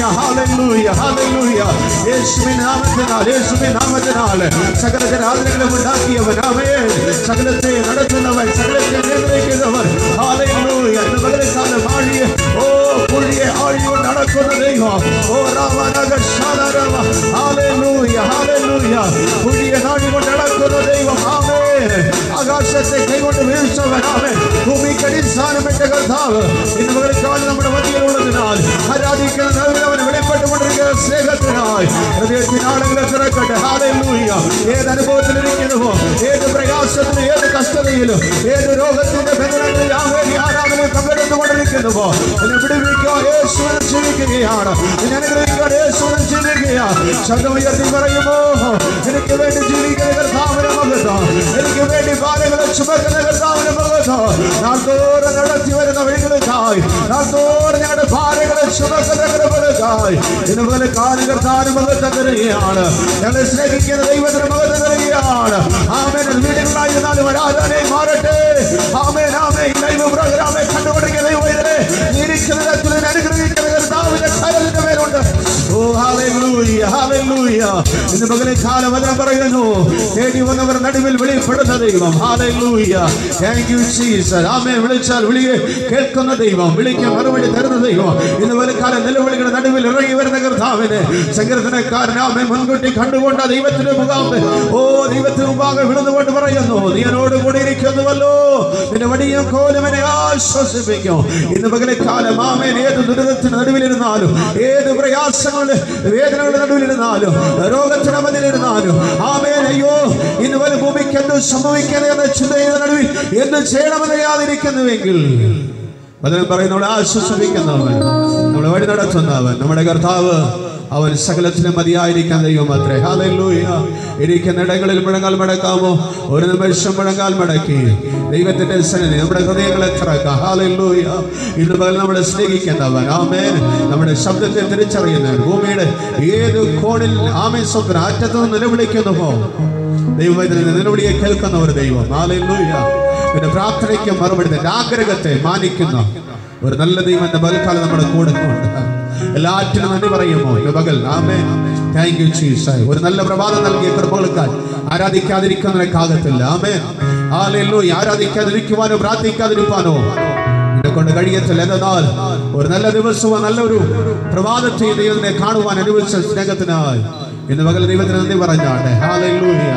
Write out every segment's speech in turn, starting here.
Hallelujah hallelujah യേശുവിൻ നാമത്തിനാൽ യേശുവിൻ നാമത്തിനാൽ സകല ജനാദരങ്ങളും ഉണ്ടാക്കിയവൻ ആമേൻ സകലത്തെ നടത്തുന്നവൻ സകലത്തെ നിയന്ത്രിക്കുന്നവൻ ഹല്ലേലൂയ ഇന്ന് പകൽക്കാലം ആഴിയെ ഓ പുഴിയെ ആഴിയോട് നടക്കുന്ന ദൈവം ഓ രാമനഗ ശാലരവ ഹല്ലേലൂയ ഹല്ലേലൂയ പുഴിയെ നാടി കൊണ്ട് നടക്കുന്ന ദൈവം ആമേൻ ആകാശത്തെ കൈകൊണ്ട് വീഴ്ചവൻ ആമേൻ ഭൂമിക്കടിസ്ഥാനപ്പെട്ട കർത്താവ് ഇന്ന് പകൽക്കാലം നമ്മുടെ മധ്യയിലുള്ളതിനാൽ ആരാധിക്കുന്ന നവീൻ അവൻ വെളിപ്പെട്ടുകൊണ്ടിരിക്കുന്ന സ്നേഹത്തിനായി ഹൃദയത്തിനാളുകളെ തുറക്കട്ടെ ഹാലൂയ ഏത് അനുഭവത്തിലിരിക്കുന്നുവോ ഏത് പ്രയാസത്തിലും ഏത് കഷ്ടതയിലും ഏത് രോഗത്തിന്റെ ബന്ധനങ്ങളിൽ ആവേദി ആരാധനയിൽ പങ്കെടുത്തുകൊണ്ടിരിക്കുന്നുവോ എന്നെ വിടുവിക്കുക യേശുവിനെ ജീവിക്കുകയാണ് എന്നെ അനുഗ്രഹിക്കുക യേശുവിനെ ജീവിക്കുകയാണ് ശബ്ദമുയർത്തി പറയുമോ എനിക്ക് വേണ്ടി ജീവിക്കുന്ന കർത്താവിനെ മകത്തോ എനിക്ക് വേണ്ടി ബാലകളെ ചുമക്കുന്ന കർത്താവിനെ മകത്തോ നാൾ തോറും നടത്തി വരുന്ന വഴികൾക്കായി നാൾ തോറും ഞങ്ങളുടെ ഭാര്യകളെ ചുമക്കുന്ന കൃപകൾക്കായി ഇന്ന് പോലെ കാലുകർത്താനും മകത്തം തരികയാണ് ഞങ്ങളെ സ്നേഹിക്കുന്ന ദൈവത്തിന് മകത്തം തരികയാണ് ആമേൻ വീടുകളായിരുന്നാലും ആരാധനയെ മാറട്ടെ ആമേൻ ആമേൻ ലൈവ് പ്രോഗ്രാമെ കണ്ടുകൊണ്ടിരിക്കുന്ന ദൈവം ഇതിനെ ഇരിക്കുന്ന തരത്തിൽ ഇതിനെ അനുഗ്രഹിക്കുന്ന കർത്താവിന്റെ കരലിന്റെ മേലുണ്ട് ഓ ഹല്ലേലൂയ ഹല്ലേലൂയ ഇന്ന് പകലെ കാലം വചനം പറയുന്നു തേടി വന്നവർ നടുവിൽ വെളിപ്പെടുന്ന ദൈവം hallelujah thank you Jesus amen വിളിച്ചാൽ വിളിയെ കേൾക്കുന്ന ദൈവം വിളിക്ക് മറുപടി തരുന്ന ദൈവം ഇന്ന് പകലെ കാലം നിലവിളികളുടെ നടുവിൽ ഇറങ്ങി വരുന്ന കർത്താവിനെ സങ്കീർത്തനക്കാരൻ ആമേൻ മുൻകൂട്ടി കണ്ടുകൊണ്ട ദൈവത്തിന്റെ മുഖാമ്പ് ഓ ദൈവത്തിന് മുമ്പാകെ വിളുന്നുകൊണ്ട് പറയുന്നു നീ എന്നോട് കൂടി ഇരിക്കുന്നുവല്ലോ നിന്റെ വടിയും കോലും എന്നെ ആശ്വസിപ്പിക്കും ഇന്ന് പകലെ കാലം ആമേൻ ഏത് ദുരിതത്തിന് നടുവിലിരുന്നാലും ഏത് പ്രയാസങ്ങളുടെ വേദനകളുടെ നടുവിലിരുന്നാലും രോഗത്തിന് മതിലിരുന്നാലും ആമേൻ അയ്യോ ഇന്ന് വരെ ഭൂമിക്ക് എന്ത് സംഭവിക്കണേ എന്ന ചിന്തയുടെ നടുവിൽ എന്ത് ചെയ്യണമെന്ന് യാതിരിക്കുന്നുവെങ്കിൽ അതിനെ പറയും നമ്മളെ ആശ്വസിപ്പിക്കുന്നവൻ നമ്മളെ വഴി നടത്തുന്നവൻ നമ്മുടെ കർത്താവ് അവൻ സകലത്തിലും മതിയായിരിക്കാൻ ദൈവം അത്രേ ഹാലൂയ ഇരിക്കുന്ന ഇടങ്ങളിൽ മുഴങ്ങാൽ മടക്കാമോ ഒരു നിമിഷം മുഴങ്ങാൽ മടക്കി ദൈവത്തിന്റെ സന്നിധി നമ്മുടെ ഹൃദയങ്ങളെ തുറക്കാം ഹാലൂയ ഇന്ന് പകൽ നമ്മളെ സ്നേഹിക്കുന്നവൻ ആമേൻ നമ്മുടെ ശബ്ദത്തെ തിരിച്ചറിയുന്നവൻ ഭൂമിയുടെ ഏത് കോണിൽ ആമേ സ്വപ്ന അറ്റത്ത് നിന്ന് നിലവിളിക്കുന്നുവോ ദൈവത്തിന് നിലവിളിയെ കേൾക്കുന്ന ഒരു ദൈവം ഹാലൂയ പിന്നെ പ്രാർത്ഥനയ്ക്ക് മറുപടി തന്റെ ആഗ്രഹത്തെ മാനിക്കുന്ന ഒരു നല്ല ദൈവം എന്റെ പകൽക്കാലം നമ്മുടെ കൂടെ ഉണ്ട് എല്ലാറ്റിനും നന്ദി പറയുമോ ഇന്ന് പകൽ ആമേ താങ്ക് യു ചീസായി ഒരു നല്ല പ്രഭാതം നൽകിയ കൃപകൾക്കായി ആരാധിക്കാതിരിക്കുന്നതിനെക്കാകത്തില്ല ആമേ ആലെല്ലോ ആരാധിക്കാതിരിക്കുവാനോ പ്രാർത്ഥിക്കാതിരിക്കാനോ എന്നെ കൊണ്ട് കഴിയത്തില്ല എന്നാൽ ഒരു നല്ല ദിവസവും നല്ലൊരു പ്രഭാതത്തെ ദൈവത്തിനെ കാണുവാൻ അനുഭവിച്ച സ്നേഹത്തിനായി ഇന്ന് പകൽ ദൈവത്തിന് നന്ദി പറഞ്ഞാട്ടെ ഹാലൂയ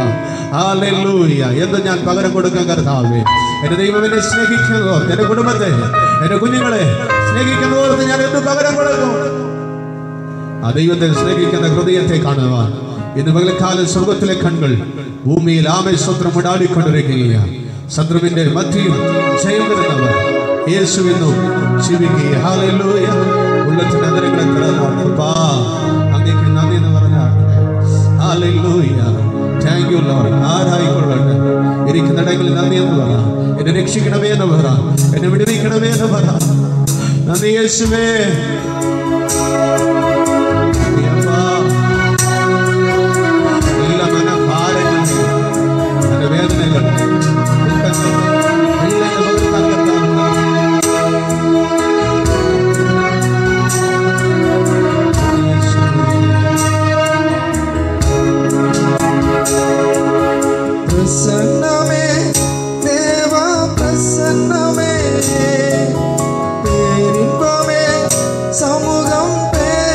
ഹാലൂയ എന്ത് ഞാൻ പകരം കൊടുക്കാൻ കർത്താവേ എന്റെ ദൈവം എന്നെ സ്നേഹിക്കുന്നതോ എന്റെ കുടുംബത്തെ എന്റെ കുഞ്ഞുങ്ങളെ സ്നേഹിക്കുന്നതോർത്ത് ഞാൻ എന്ത് പകരം കൊടുക്കും ആ ദൈവത്തെ സ്നേഹിക്കുന്ന ഹൃദയത്തെ കാണുവാൻ ഇന്ന് പകൽക്കാലം സ്വർഗത്തിലെ കണ്ണുകൾ ഭൂമിയിൽ ആമേശ്വത്രം ഉടാടിക്കൊണ്ടിരിക്കുകയാണ് ശത്രുവിന്റെ മധ്യയും ജയം വരുന്നവർ യേശുവിനും ജീവിക്കുക ഹാലൂയ ഉള്ളത്തിന്റെ അതിരങ്ങളെ തുറന്നാ അങ്ങേക്ക് നന്ദി എന്ന് പറഞ്ഞാൽ ഹാലൂയ താങ്ക് യു ലോർഡ് ആരായിക്കൊള്ളട്ടെ ഇരിക്കുന്നിടങ്ങളിൽ നന്ദി എന്ന് പറ എന്നെ രക്ഷിക്കണമേ എന്ന് പറ എന്നെ വിടുവിക്കണമേ എന്ന് പറ നന്ദി യേശുവേ നന്ദി അപ്പാ. എല്ലാ മനഭാരങ്ങളും എന്റെ വേദനകൾ ദുഃഖങ്ങൾ എല്ലാം നമുക്ക് തകർത്താൻ പ്രസന്നമേ ദേവ പ്രസന്നമേ പേരിன்பமே சமூகம்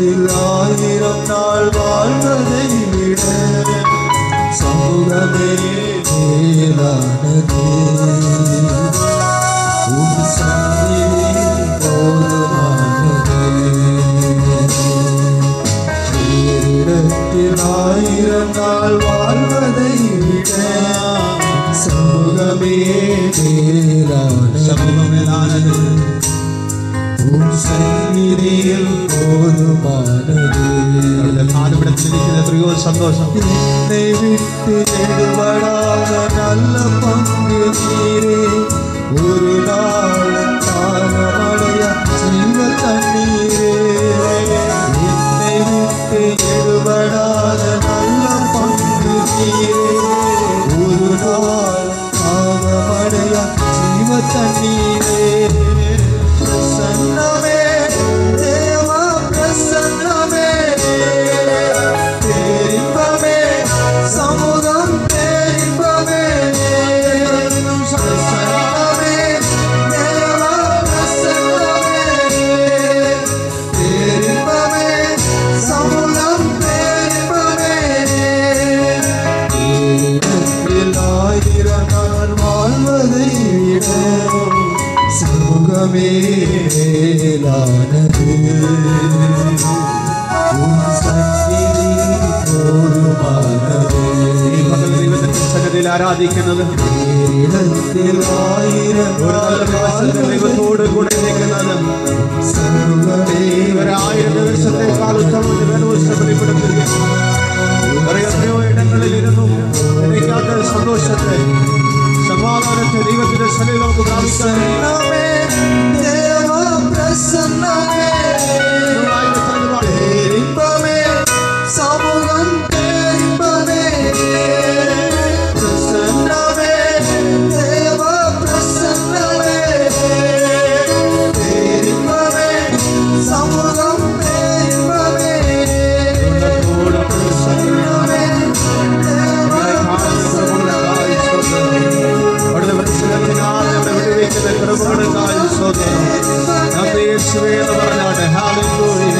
பீடத்தில் ஆயிரம் நாள் வாழ்வதை விட சமூகமே மேலானது உன் சந்நிதி போதுமானது பீடத்தில் ஆயிரம் நாள் வாழ்வதை விட சமூகமே மேலானது சமூகமேலானது உன் സന്നിധിയിൽ പോതുമാനത് കാലപിടത്തിലിരിക്കുന്ന എത്രയോ സന്തോഷം എന്നെ വിട്ട് എടുപടാതെ നല്ല പങ്ക് നീരേ ഒരു നാളും താരമടയ ജീവ തണ്ണീരേ എന്നെ വിട്ട് എടുപടാതെ നല്ല പങ്ക് നീരേ ഒരു നാളും താരമടയ ജീവ തണ്ണീരേ പ്രസന്നമേ ദേവ പ്രസന്നമേ പേരിമ്പമേ സമുദം പേരിമ്പമേ പ്രസന്നമേ ദേവ പ്രസന്നമേ പേരിമ്പമേ സമുദം പേരിമ്പമേ ஆயிரம் நாள் வாழ்வதை விட சமூகமே மேலானது உன் சந்நிதி போதுமானது ഈ പകൽ ദൈവത്തിന്റെ സന്നിധിയിൽ ആരാധിക്കുന്നത് നേരിടത്തിൽ ആയിരം ഒരു നല്ല ദിവസത്തിൽ ദൈവത്തോട് കൂടെ നിൽക്കുന്നത് സമുഖമേ ഒരായിരം ദിവസത്തെക്കാൾ ഉത്തമന്റെ വേദപുസ്തകം വെളിപ്പെടുത്തുകയാണ് വേറെ എത്രയോ ഇടങ്ങളിൽ ഇരുന്നു ലഭിക്കാത്ത സന്തോഷത്തെ സമാധാനത്തെ ദൈവത്തിന്റെ സന്നിധി നമുക്ക് പ്രാപിക്കാൻ പ്രസന്നമേ ദേവ പ്രസന്നമേ പേരിമ്പമേ സമുഖം പേരിമ്പമേ പ്രസന്നമേ ദേവ പ്രസന്നമേ പേരിമ്പമേ സമുഖം പേരിമ്പമേ പ്രസന്നമേ ദേവ അവിടുത്തെ പരിസരത്തിനാൽ നമ്മളെ വിടുവിക്കുന്ന കൃപകൾക്കായി സ്തോത്രം നന്ദി യേശുവേ എന്ന് പറഞ്ഞാട്ടെ ഹാലൂയ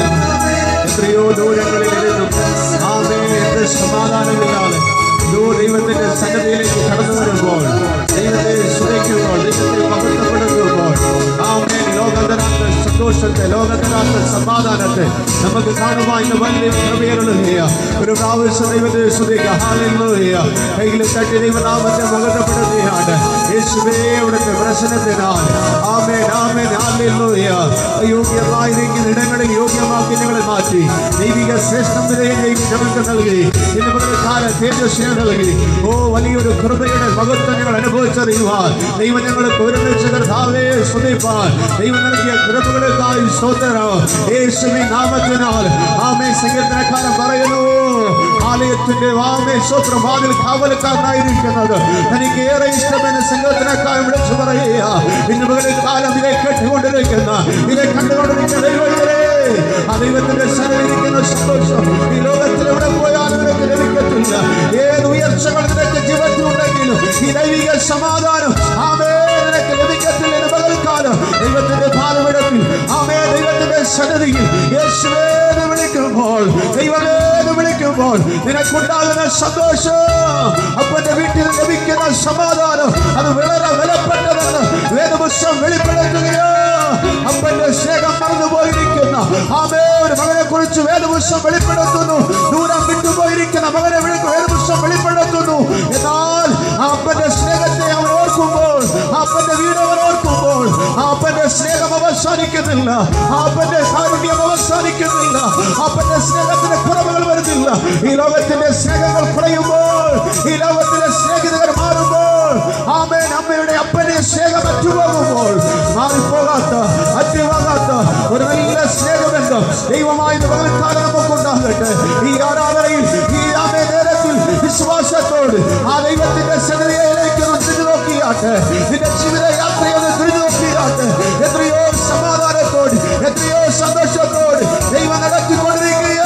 എത്രയോ ദൂരങ്ങളിൽ ഇരുന്നും ആമേ എന്റെ സമാധാനമില്ലാതെ ഇതോ ദൈവത്തിന്റെ സന്നദ്ധിയിലേക്ക് കടന്നു വരുമ്പോൾ ദൈവത്തെ സ്തുതിക്കുമ്പോൾ ദൈവത്തെ മഹത്വപ്പെടുത്തുമ്പോൾ ആമേ ലോകത്തിനകത്ത് സന്തോഷത്തെ ലോകത്തിനകത്ത് സമാധാനത്തെ നമുക്ക് കാണുവാൻ ഇന്ന് വലിയ കൃപയരുളുകയ ഒരു പ്രാവശ്യം ദൈവത്തെ സ്തുതിക്കുക ഹാലൂയ കയ്യിലും തട്ടി ദൈവനാമത്തെ മഹത്വപ്പെടുത്തുകയാണ് യേശുവേ അവിടുത്തെ പ്രശ്നത്തിനാൽ ആമേൻ ആമേൻ ഹാലൂയ യോഗ്യമായിരിക്കുന്ന ഇടങ്ങളിൽ യോഗ്യമാക്കി ഞങ്ങളെ മാറ്റി ദൈവിക ശ്രേഷ്ഠം വിലയും ദൈവം ഞങ്ങൾക്ക് നൽകി ഇന്ന് മുതൽ കാല തേജസ്വിനെ നൽകി ഓ വലിയൊരു കൃപയുടെ മഹത്വം ഞങ്ങൾ അനുഭവിച്ചറിയുവാൻ ദൈവം ഞങ്ങൾക്ക് ഒരുമിച്ച് കർത്താവേ സ്തുതിപ്പാൻ ദൈവം നൽകിയ കൃപകൾക്കായി സ്തോത്രം യേശുവിൻ നാമത്തിനാൽ ആമേ സങ്കീർത്തനക്കാരൻ പറയുന്നു ആലയത്തിന്റെ ആമേ സ്തോത്രം വാതിൽ കാവലക്കാരനായിരിക്കുന്നത് തനിക്ക് ഏറെ ഇഷ്ടമെന്ന് സങ്കീർത്തനക്കാരൻ വിളിച്ചു പറയുക ഇന്ന് മുകളിൽ കാലം ഇതേ കേട്ടുകൊണ്ടിരിക്കുന്ന ഇതേ കണ്ടുകൊണ്ടിരിക്കുന്ന ദൈവത്തിലേ ആ ദൈവത്തിന്റെ സന്നിധിയിരിക്കുന്ന സന്തോഷം ഈ ലോകത്തിൽ എവിടെ പോയാലും നിനക്ക് ലഭിക്കത്തില്ല ഏത് ഉയർച്ചകൾ നിനക്ക് ജീവിതത്തിൽ ഉണ്ടെങ്കിലും ഈ ദൈവിക സമാധാനം ആമേ നിനക്ക് ലഭിക്കത്തില്ല എന്ന് പകൽക്കാലം ദൈവത്തിന്റെ ഭാരവിടത്തിൽ ആമേ ദൈവത്തിന്റെ സന്നിധിയിൽ യേശുവേ എന്ന് വിളിക്കുമ്പോൾ ദൈവമേ എന്ന് വിളിക്കുമ്പോൾ നിനക്കുണ്ടാകുന്ന സന്തോഷം അപ്പന്റെ വീട്ടിൽ ലഭിക്കുന്ന സമാധാനം അത് വളരെ വിലപ്പെട്ടതെന്ന് വേദപുസ്തകം വെളിപ്പെടുത്തുകയോ അപ്പന്റെ സ്നേഹം മറന്നുപോയിരിക്കുന്ന ആമേ ഒരു മകനെ കുറിച്ച് വേദപുസ്തകം വെളിപ്പെടുത്തുന്നു ദൂരം വിട്ടുപോയിരിക്കുന്ന മകനെ വിളിക്കും വേദപുസ്തകം വെളിപ്പെടുത്തുന്നു എന്നാൽ ആ അപ്പന്റെ സ്നേഹത്തെ അവൻ ഓർക്കുമ്പോൾ ആ അപ്പന്റെ വീട് അവൻ ഓർക്കുമ്പോൾ ആ അപ്പന്റെ സ്നേഹം അവസാനിക്കുന്നില്ല ആ അപ്പന്റെ കാരുണ്യം അവസാനിക്കുന്നില്ല ആ അപ്പന്റെ സ്നേഹത്തിന് കുറവുകൾ വരുന്നില്ല ഈ ലോകത്തിന്റെ സ്നേഹങ്ങൾ കുറയുമ്പോൾ ഈ ലോകത്തിലെ സ്നേഹിതർ മാറുമ്പോൾ ആമേൻ അമ്മയുടെ അപ്പനെ സ്നേഹം അറ്റുപോകുമ്പോൾ മാറിപ്പോകാത്ത അറ്റുപോകാത്ത ഒരു നല്ല സ്നേഹബന്ധം ദൈവമായി പകൽക്കാലം നമുക്കുണ്ടാകട്ടെ ഈ ആരാധനയിൽ ഈ ആമേ നേരത്തിൽ വിശ്വാസത്തോട് ആ ദൈവത്തിന്റെ സന്നിധിയിലേക്ക് ഒന്ന് തിരിഞ്ഞു നോക്കിയാട്ടെ നിന്റെ ജീവിത യാത്രയൊന്ന് തിരിഞ്ഞു നോക്കിയാട്ടെ എത്രയോ സമാധാനത്തോട് എത്രയോ സന്തോഷത്തോട് ദൈവം നടത്തിക്കൊണ്ടിരിക്കുകയോ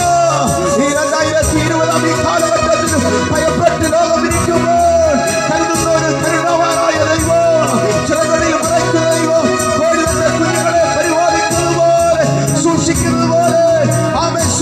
ഈ രണ്ടായിരത്തി ഇരുപതാം ഈ കാലഘട്ടത്തിൽ ഭയപ്പെട്ട് ലോകം ഇരിക്കുമ്പോൾ കരുതുന്ന ഒരു കരുണവാനായ ദൈവം ചിലകളിൽ മറയ്ക്കുന്ന ദൈവം കോഴികളുടെ കുഞ്ഞുങ്ങളെ പരിപാലിക്കുന്നത് പോലെ സൂക്ഷിക്കുന്നത് പോലെ ആമേ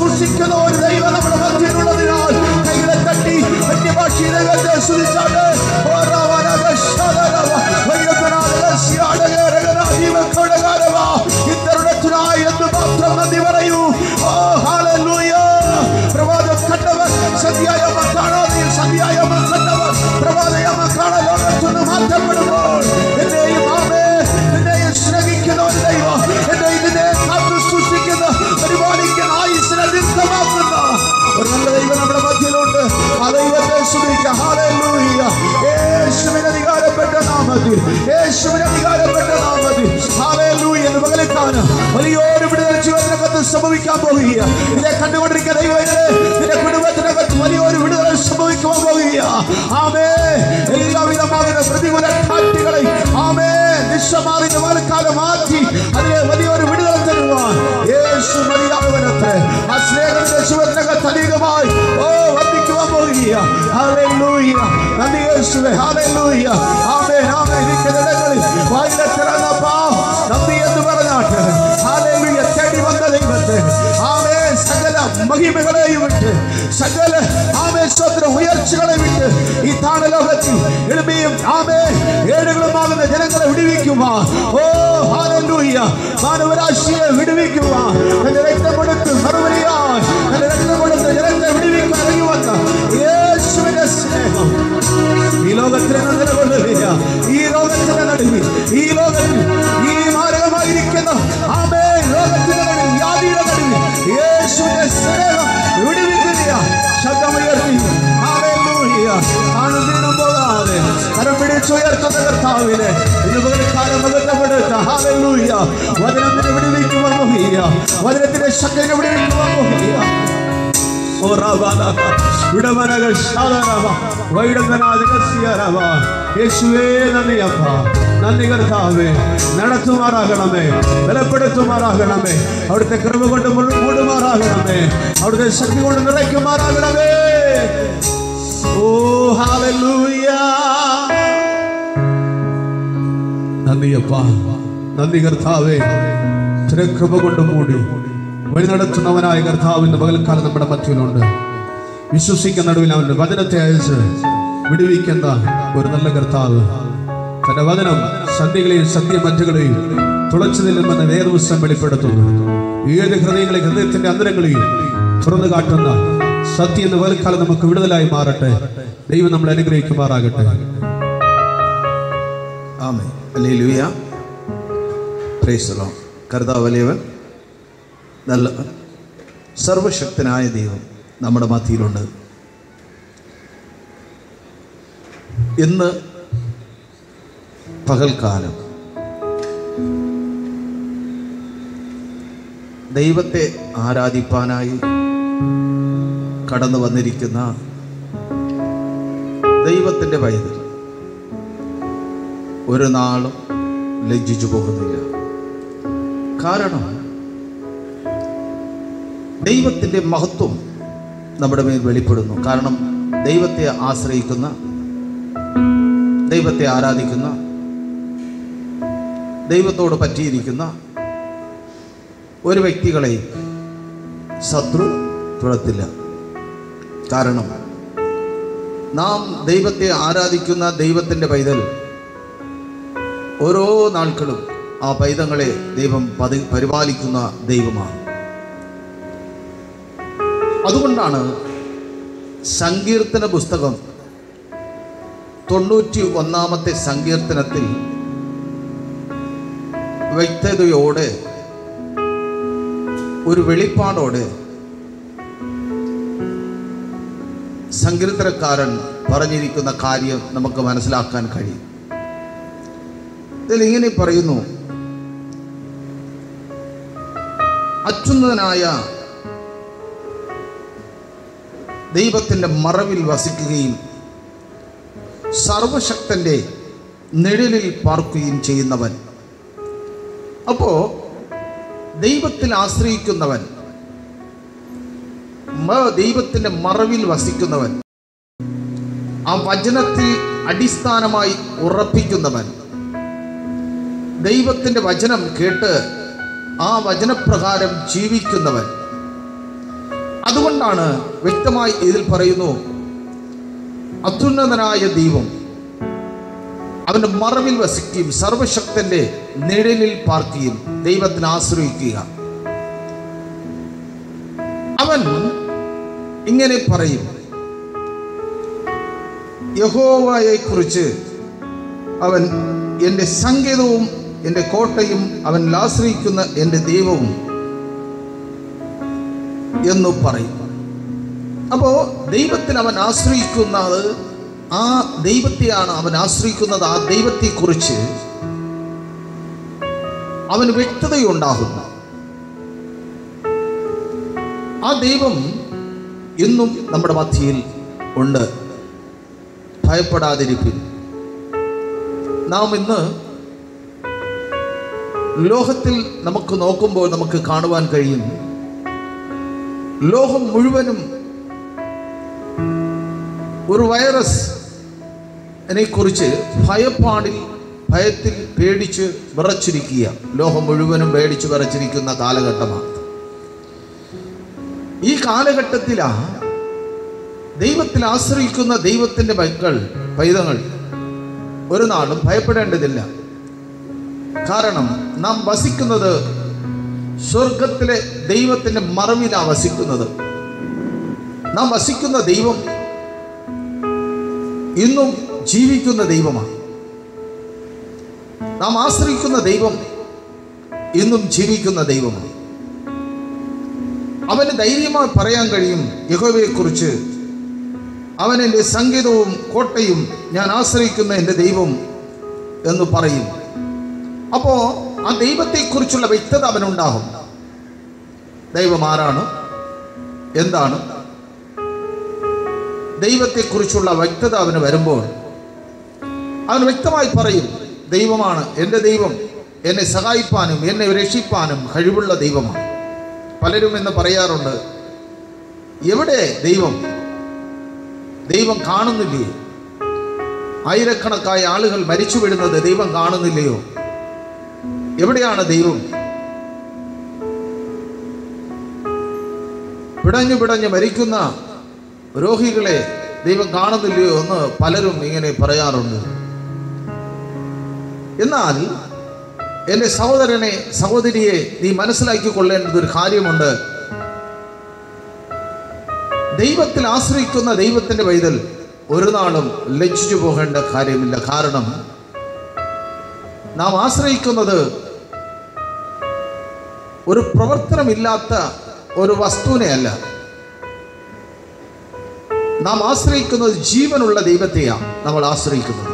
യേശുവിന്റെ അധികാരപ്പെട്ട നാമത്തിൽ ഹല്ലേലൂയ എന്ന് പകലിക്കാണ് വലിയൊരു വിടുതൽ ജീവിതത്തിനകത്ത് സംഭവിക്കാൻ പോകുക ഇതേ കണ്ടുകൊണ്ടിരിക്കുന്ന ദൈവങ്ങളെ നിന്റെ കുടുംബത്തിനകത്ത് വലിയൊരു വിടുതൽ സംഭവിക്കുവാൻ പോകുക ആമേ എല്ലാവിധമാകുന്ന പ്രതികൂല കാറ്റുകളെ ആമേ നിശ്ചമാറിന്റെ വാൽക്കാലം മാറ്റി അതിലെ വലിയൊരു വിടുതൽ തരുവാൻ യേശു മതിയാകുവനത്തെ ആ സ്നേഹത്തിന്റെ ജീവിതത്തിനകത്ത് അധികമായി ഓ വർദ്ധിക്കുവാൻ പോകുക ഹല്ലേലൂയ നന്ദി യേശുവേ ഹല്ലേലൂയ ആമേൻ ആമേൻ ഇരിക്കുന്ന ഇടങ്ങളിൽ വായിലെ തിറന്നപ്പാ നന്ദി എന്ന് പറഞ്ഞാട്ട് ഹല്ലേലൂയ തേടി വന്ന ദൈവത്തെ ആമേ സകല മഹിമകളെയും വിട്ട് സകല ആമേ സ്വത്ര ഉയർച്ചകളെ വിട്ട് ഈ താണലോകത്തിൽ എളിമയും ആമേ ഏടുകളുമാകുന്ന ജനങ്ങളെ വിടുവിക്കുവാൻ ഓ ഹാലൂയ്യ മാനവരാശിയെ വിടുവിക്കുവാൻ എന്റെ രക്തം കൊടുത്ത് മറുപടിയായി എന്റെ രക്തം കൊടുത്ത് ജനങ്ങളെ വിടുവിക്കാൻ ഇറങ്ങി വന്ന യേശുവിന്റെ സ്നേഹം ഈ ലോകത്തിൽ നിന്ന് നിലകൊള്ളുകയ ഈ ലോകത്തിന്റെ നടുവിൽ ഈ ലോകത്തിൽ ഈ മാരകമായിരിക്കുന്ന ആമേ ലോകത്തിന്റെ നടുവിൽ വ്യാധിയുടെ നടുവിൽ യേശുവിന്റെ സ്നേഹം വിടുവിക്കുക ശബ്ദമുയർത്തി ഹല്ലേലൂയ ആണ് വീണു പോകാതെ കരം പിടിച്ചുയർത്തുന്ന കർത്താവിനെ ഇന്ന് പകൽക്കാലം മകത്തപ്പെടുത്ത ഹല്ലേലൂയ വചനത്തിന് വിടുവിക്കുവാൻ പോകുക വചനത്തിന്റെ ശക്തിനെ വിടുവിക്കുവാൻ പോകുക യേശുവേ നന്ദിയപ്പ നന്ദി കർത്താവേ നടത്തുമാറാകണമേ ബലപ്പെടുത്തുമാറാകണമേ അവിടുത്തെ കൃപ കൊണ്ട് മുഴു- മൂടുമാറാകണമേ അവിടുത്തെ ശക്തി കൊണ്ട് നിറയ്ക്കുമാറാകണമേ ഓ ഹാലൂയ നന്ദിയപ്പ നന്ദി കർത്താവേ തിരക്കൃപ കൊണ്ട് മൂടി വഴി നടത്തുന്നവനായ കർത്താവിന്റെ പകൽക്കാലം നമ്മുടെ മധ്യയിലുണ്ട് വിശ്വസിക്കുന്ന നടുവിൽ അവന്റെ വചനത്തെ അയച്ച് വിടുവിക്കുന്ന ഒരു നല്ല കർത്താവ് തന്റെ വചനം സന്ധികളെയും സന്ധ്യമറ്റുകളെയും തുളച്ചു നിൽക്കുമെന്ന വേദപുസ്തകം വെളിപ്പെടുത്തുന്നു ഏത് ഹൃദയങ്ങളെ ഹൃദയത്തിന്റെ അന്തരങ്ങളെയും തുറന്നു കാട്ടുന്ന സത്യം എന്ന പകൽക്കാലം നമുക്ക് വിടുതലായി മാറട്ടെ ദൈവം നമ്മളെ അനുഗ്രഹിക്കുമാറാകട്ടെ ആമേ അല്ലേലൂയ പ്രേസലോ കർത്താവ് വലിയവൻ നല്ലവൻ സർവശക്തനായ ദൈവം നമ്മുടെ മധ്യയിലുണ്ട് ഇന്ന് പകൽക്കാലം ദൈവത്തെ ആരാധിപ്പാനായി കടന്നു വന്നിരിക്കുന്ന ദൈവത്തിൻ്റെ പൈതൽ ഒരു നാളും ലജ്ജിച്ചു പോകുന്നില്ല കാരണം ദൈവത്തിൻ്റെ മഹത്വം നമ്മുടെ മേൽ വെളിപ്പെടുന്നു കാരണം ദൈവത്തെ ആശ്രയിക്കുന്ന ദൈവത്തെ ആരാധിക്കുന്ന ദൈവത്തോട് പറ്റിയിരിക്കുന്ന ഒരു വ്യക്തികളെയും ശത്രു തുഴത്തില്ല കാരണം നാം ദൈവത്തെ ആരാധിക്കുന്ന ദൈവത്തിൻ്റെ പൈതൽ ഓരോ നാൾക്കളും ആ പൈതങ്ങളെ ദൈവം പതി പരിപാലിക്കുന്ന ദൈവമാണ് അതുകൊണ്ടാണ് സങ്കീർത്തന പുസ്തകം തൊണ്ണൂറ്റി ഒന്നാമത്തെ സങ്കീർത്തനത്തിൽ വ്യക്തതയോടെ ഒരു വെളിപ്പാടോടെ സങ്കീർത്തനക്കാരൻ പറഞ്ഞിരിക്കുന്ന കാര്യം നമുക്ക് മനസ്സിലാക്കാൻ കഴിയും ഇതിൽ ഇങ്ങനെ പറയുന്നു അത്യുന്നതനായ ദൈവത്തിൻ്റെ മറവിൽ വസിക്കുകയും സർവശക്തൻ്റെ നിഴലിൽ പാർക്കുകയും ചെയ്യുന്നവൻ അപ്പോൾ ദൈവത്തിൽ ആശ്രയിക്കുന്നവൻ മ- ദൈവത്തിൻ്റെ മറവിൽ വസിക്കുന്നവൻ ആ വചനത്തിൽ അടിസ്ഥാനമായി ഉറപ്പിക്കുന്നവൻ ദൈവത്തിൻ്റെ വചനം കേട്ട് ആ വചനപ്രകാരം ജീവിക്കുന്നവൻ അതുകൊണ്ടാണ് വ്യക്തമായി ഇതിൽ പറയുന്നു അത്യുന്നതനായ ദൈവം അവൻ്റെ മറവിൽ വസിക്കുകയും സർവശക്തന്റെ നിഴലിൽ പാർക്കുകയും ദൈവത്തിന് ആശ്രയിക്കുക അവൻ ഇങ്ങനെ പറയും യഹോവയെ കുറിച്ച് അവൻ എൻ്റെ സങ്കേതവും എൻ്റെ കോട്ടയും അവൻ ആശ്രയിക്കുന്ന എൻ്റെ ദൈവവും എന്ന് പറയും അപ്പോൾ ദൈവത്തിൽ അവൻ ആശ്രയിക്കുന്നത് ആ ദൈവത്തെയാണ് അവൻ ആശ്രയിക്കുന്നത് ആ ദൈവത്തെക്കുറിച്ച് അവന് വ്യക്തതയുണ്ടാകുന്നു ആ ദൈവം ഇന്നും നമ്മുടെ മധ്യയിൽ ഉണ്ട് ഭയപ്പെടാതിരിപ്പിൻ നാം ഇന്ന് ലോകത്തിൽ നമുക്ക് നോക്കുമ്പോൾ നമുക്ക് കാണുവാൻ കഴിയും ലോകം മുഴുവനും ഒരു വൈറസ് കുറിച്ച് ഭയപ്പാടിൽ ഭയത്തിൽ പേടിച്ച് വിറച്ചിരിക്കുക ലോകം മുഴുവനും പേടിച്ച് വിറച്ചിരിക്കുന്ന കാലഘട്ടമാണ് ഈ കാലഘട്ടത്തിലാണ് ദൈവത്തിൽ ആശ്രയിക്കുന്ന ദൈവത്തിൻ്റെ മക്കൾ പൈതങ്ങൾ ഒരു നാളും ഭയപ്പെടേണ്ടതില്ല കാരണം നാം വസിക്കുന്നത് സ്വർഗത്തിലെ ദൈവത്തിൻ്റെ മറവിലാണ് വസിക്കുന്നത് നാം വസിക്കുന്ന ദൈവം ഇന്നും ജീവിക്കുന്ന ദൈവമാണ് നാം ആശ്രയിക്കുന്ന ദൈവം ഇന്നും ജീവിക്കുന്ന ദൈവമാണ് അവന് ധൈര്യമായി പറയാൻ കഴിയും യഹോവയെക്കുറിച്ച് അവൻ എൻ്റെ സംഗീതവും കോട്ടയും ഞാൻ ആശ്രയിക്കുന്ന എൻ്റെ ദൈവം എന്ന് പറയും അപ്പോൾ ആ ദൈവത്തെക്കുറിച്ചുള്ള വ്യക്തത അവനുണ്ടാകും ദൈവം ആരാണ് എന്താണ് ദൈവത്തെക്കുറിച്ചുള്ള വ്യക്തത അവന് വരുമ്പോൾ അവൻ വ്യക്തമായി പറയും ദൈവമാണ് എൻ്റെ ദൈവം എന്നെ സഹായിപ്പാനും എന്നെ രക്ഷിപ്പാനും കഴിവുള്ള ദൈവമാണ് പലരും എന്ന് പറയാറുണ്ട് എവിടെ ദൈവം ദൈവം കാണുന്നില്ലേ ആയിരക്കണക്കായ ആളുകൾ മരിച്ചു വീഴുന്നത് ദൈവം കാണുന്നില്ലയോ എവിടെയാണ് ദൈവം പിടഞ്ഞു പിടഞ്ഞ് മരിക്കുന്ന രോഗികളെ ദൈവം കാണുന്നില്ലയോ എന്ന് പലരും ഇങ്ങനെ പറയാറുണ്ട് എന്നാൽ എൻ്റെ സഹോദരനെ സഹോദരിയെ നീ മനസ്സിലാക്കി കൊള്ളേണ്ടത് ഒരു കാര്യമുണ്ട് ദൈവത്തിൽ ആശ്രയിക്കുന്ന ദൈവത്തിൻ്റെ വൈതൽ ഒരു നാളും ലജ്ജിച്ചു പോകേണ്ട കാര്യമില്ല കാരണം നാം ആശ്രയിക്കുന്നത് ഒരു പ്രവർത്തനമില്ലാത്ത ഒരു വസ്തുവിനെയല്ല നാം ആശ്രയിക്കുന്നത് ജീവനുള്ള ദൈവത്തെയാണ് നമ്മൾ ആശ്രയിക്കുന്നത്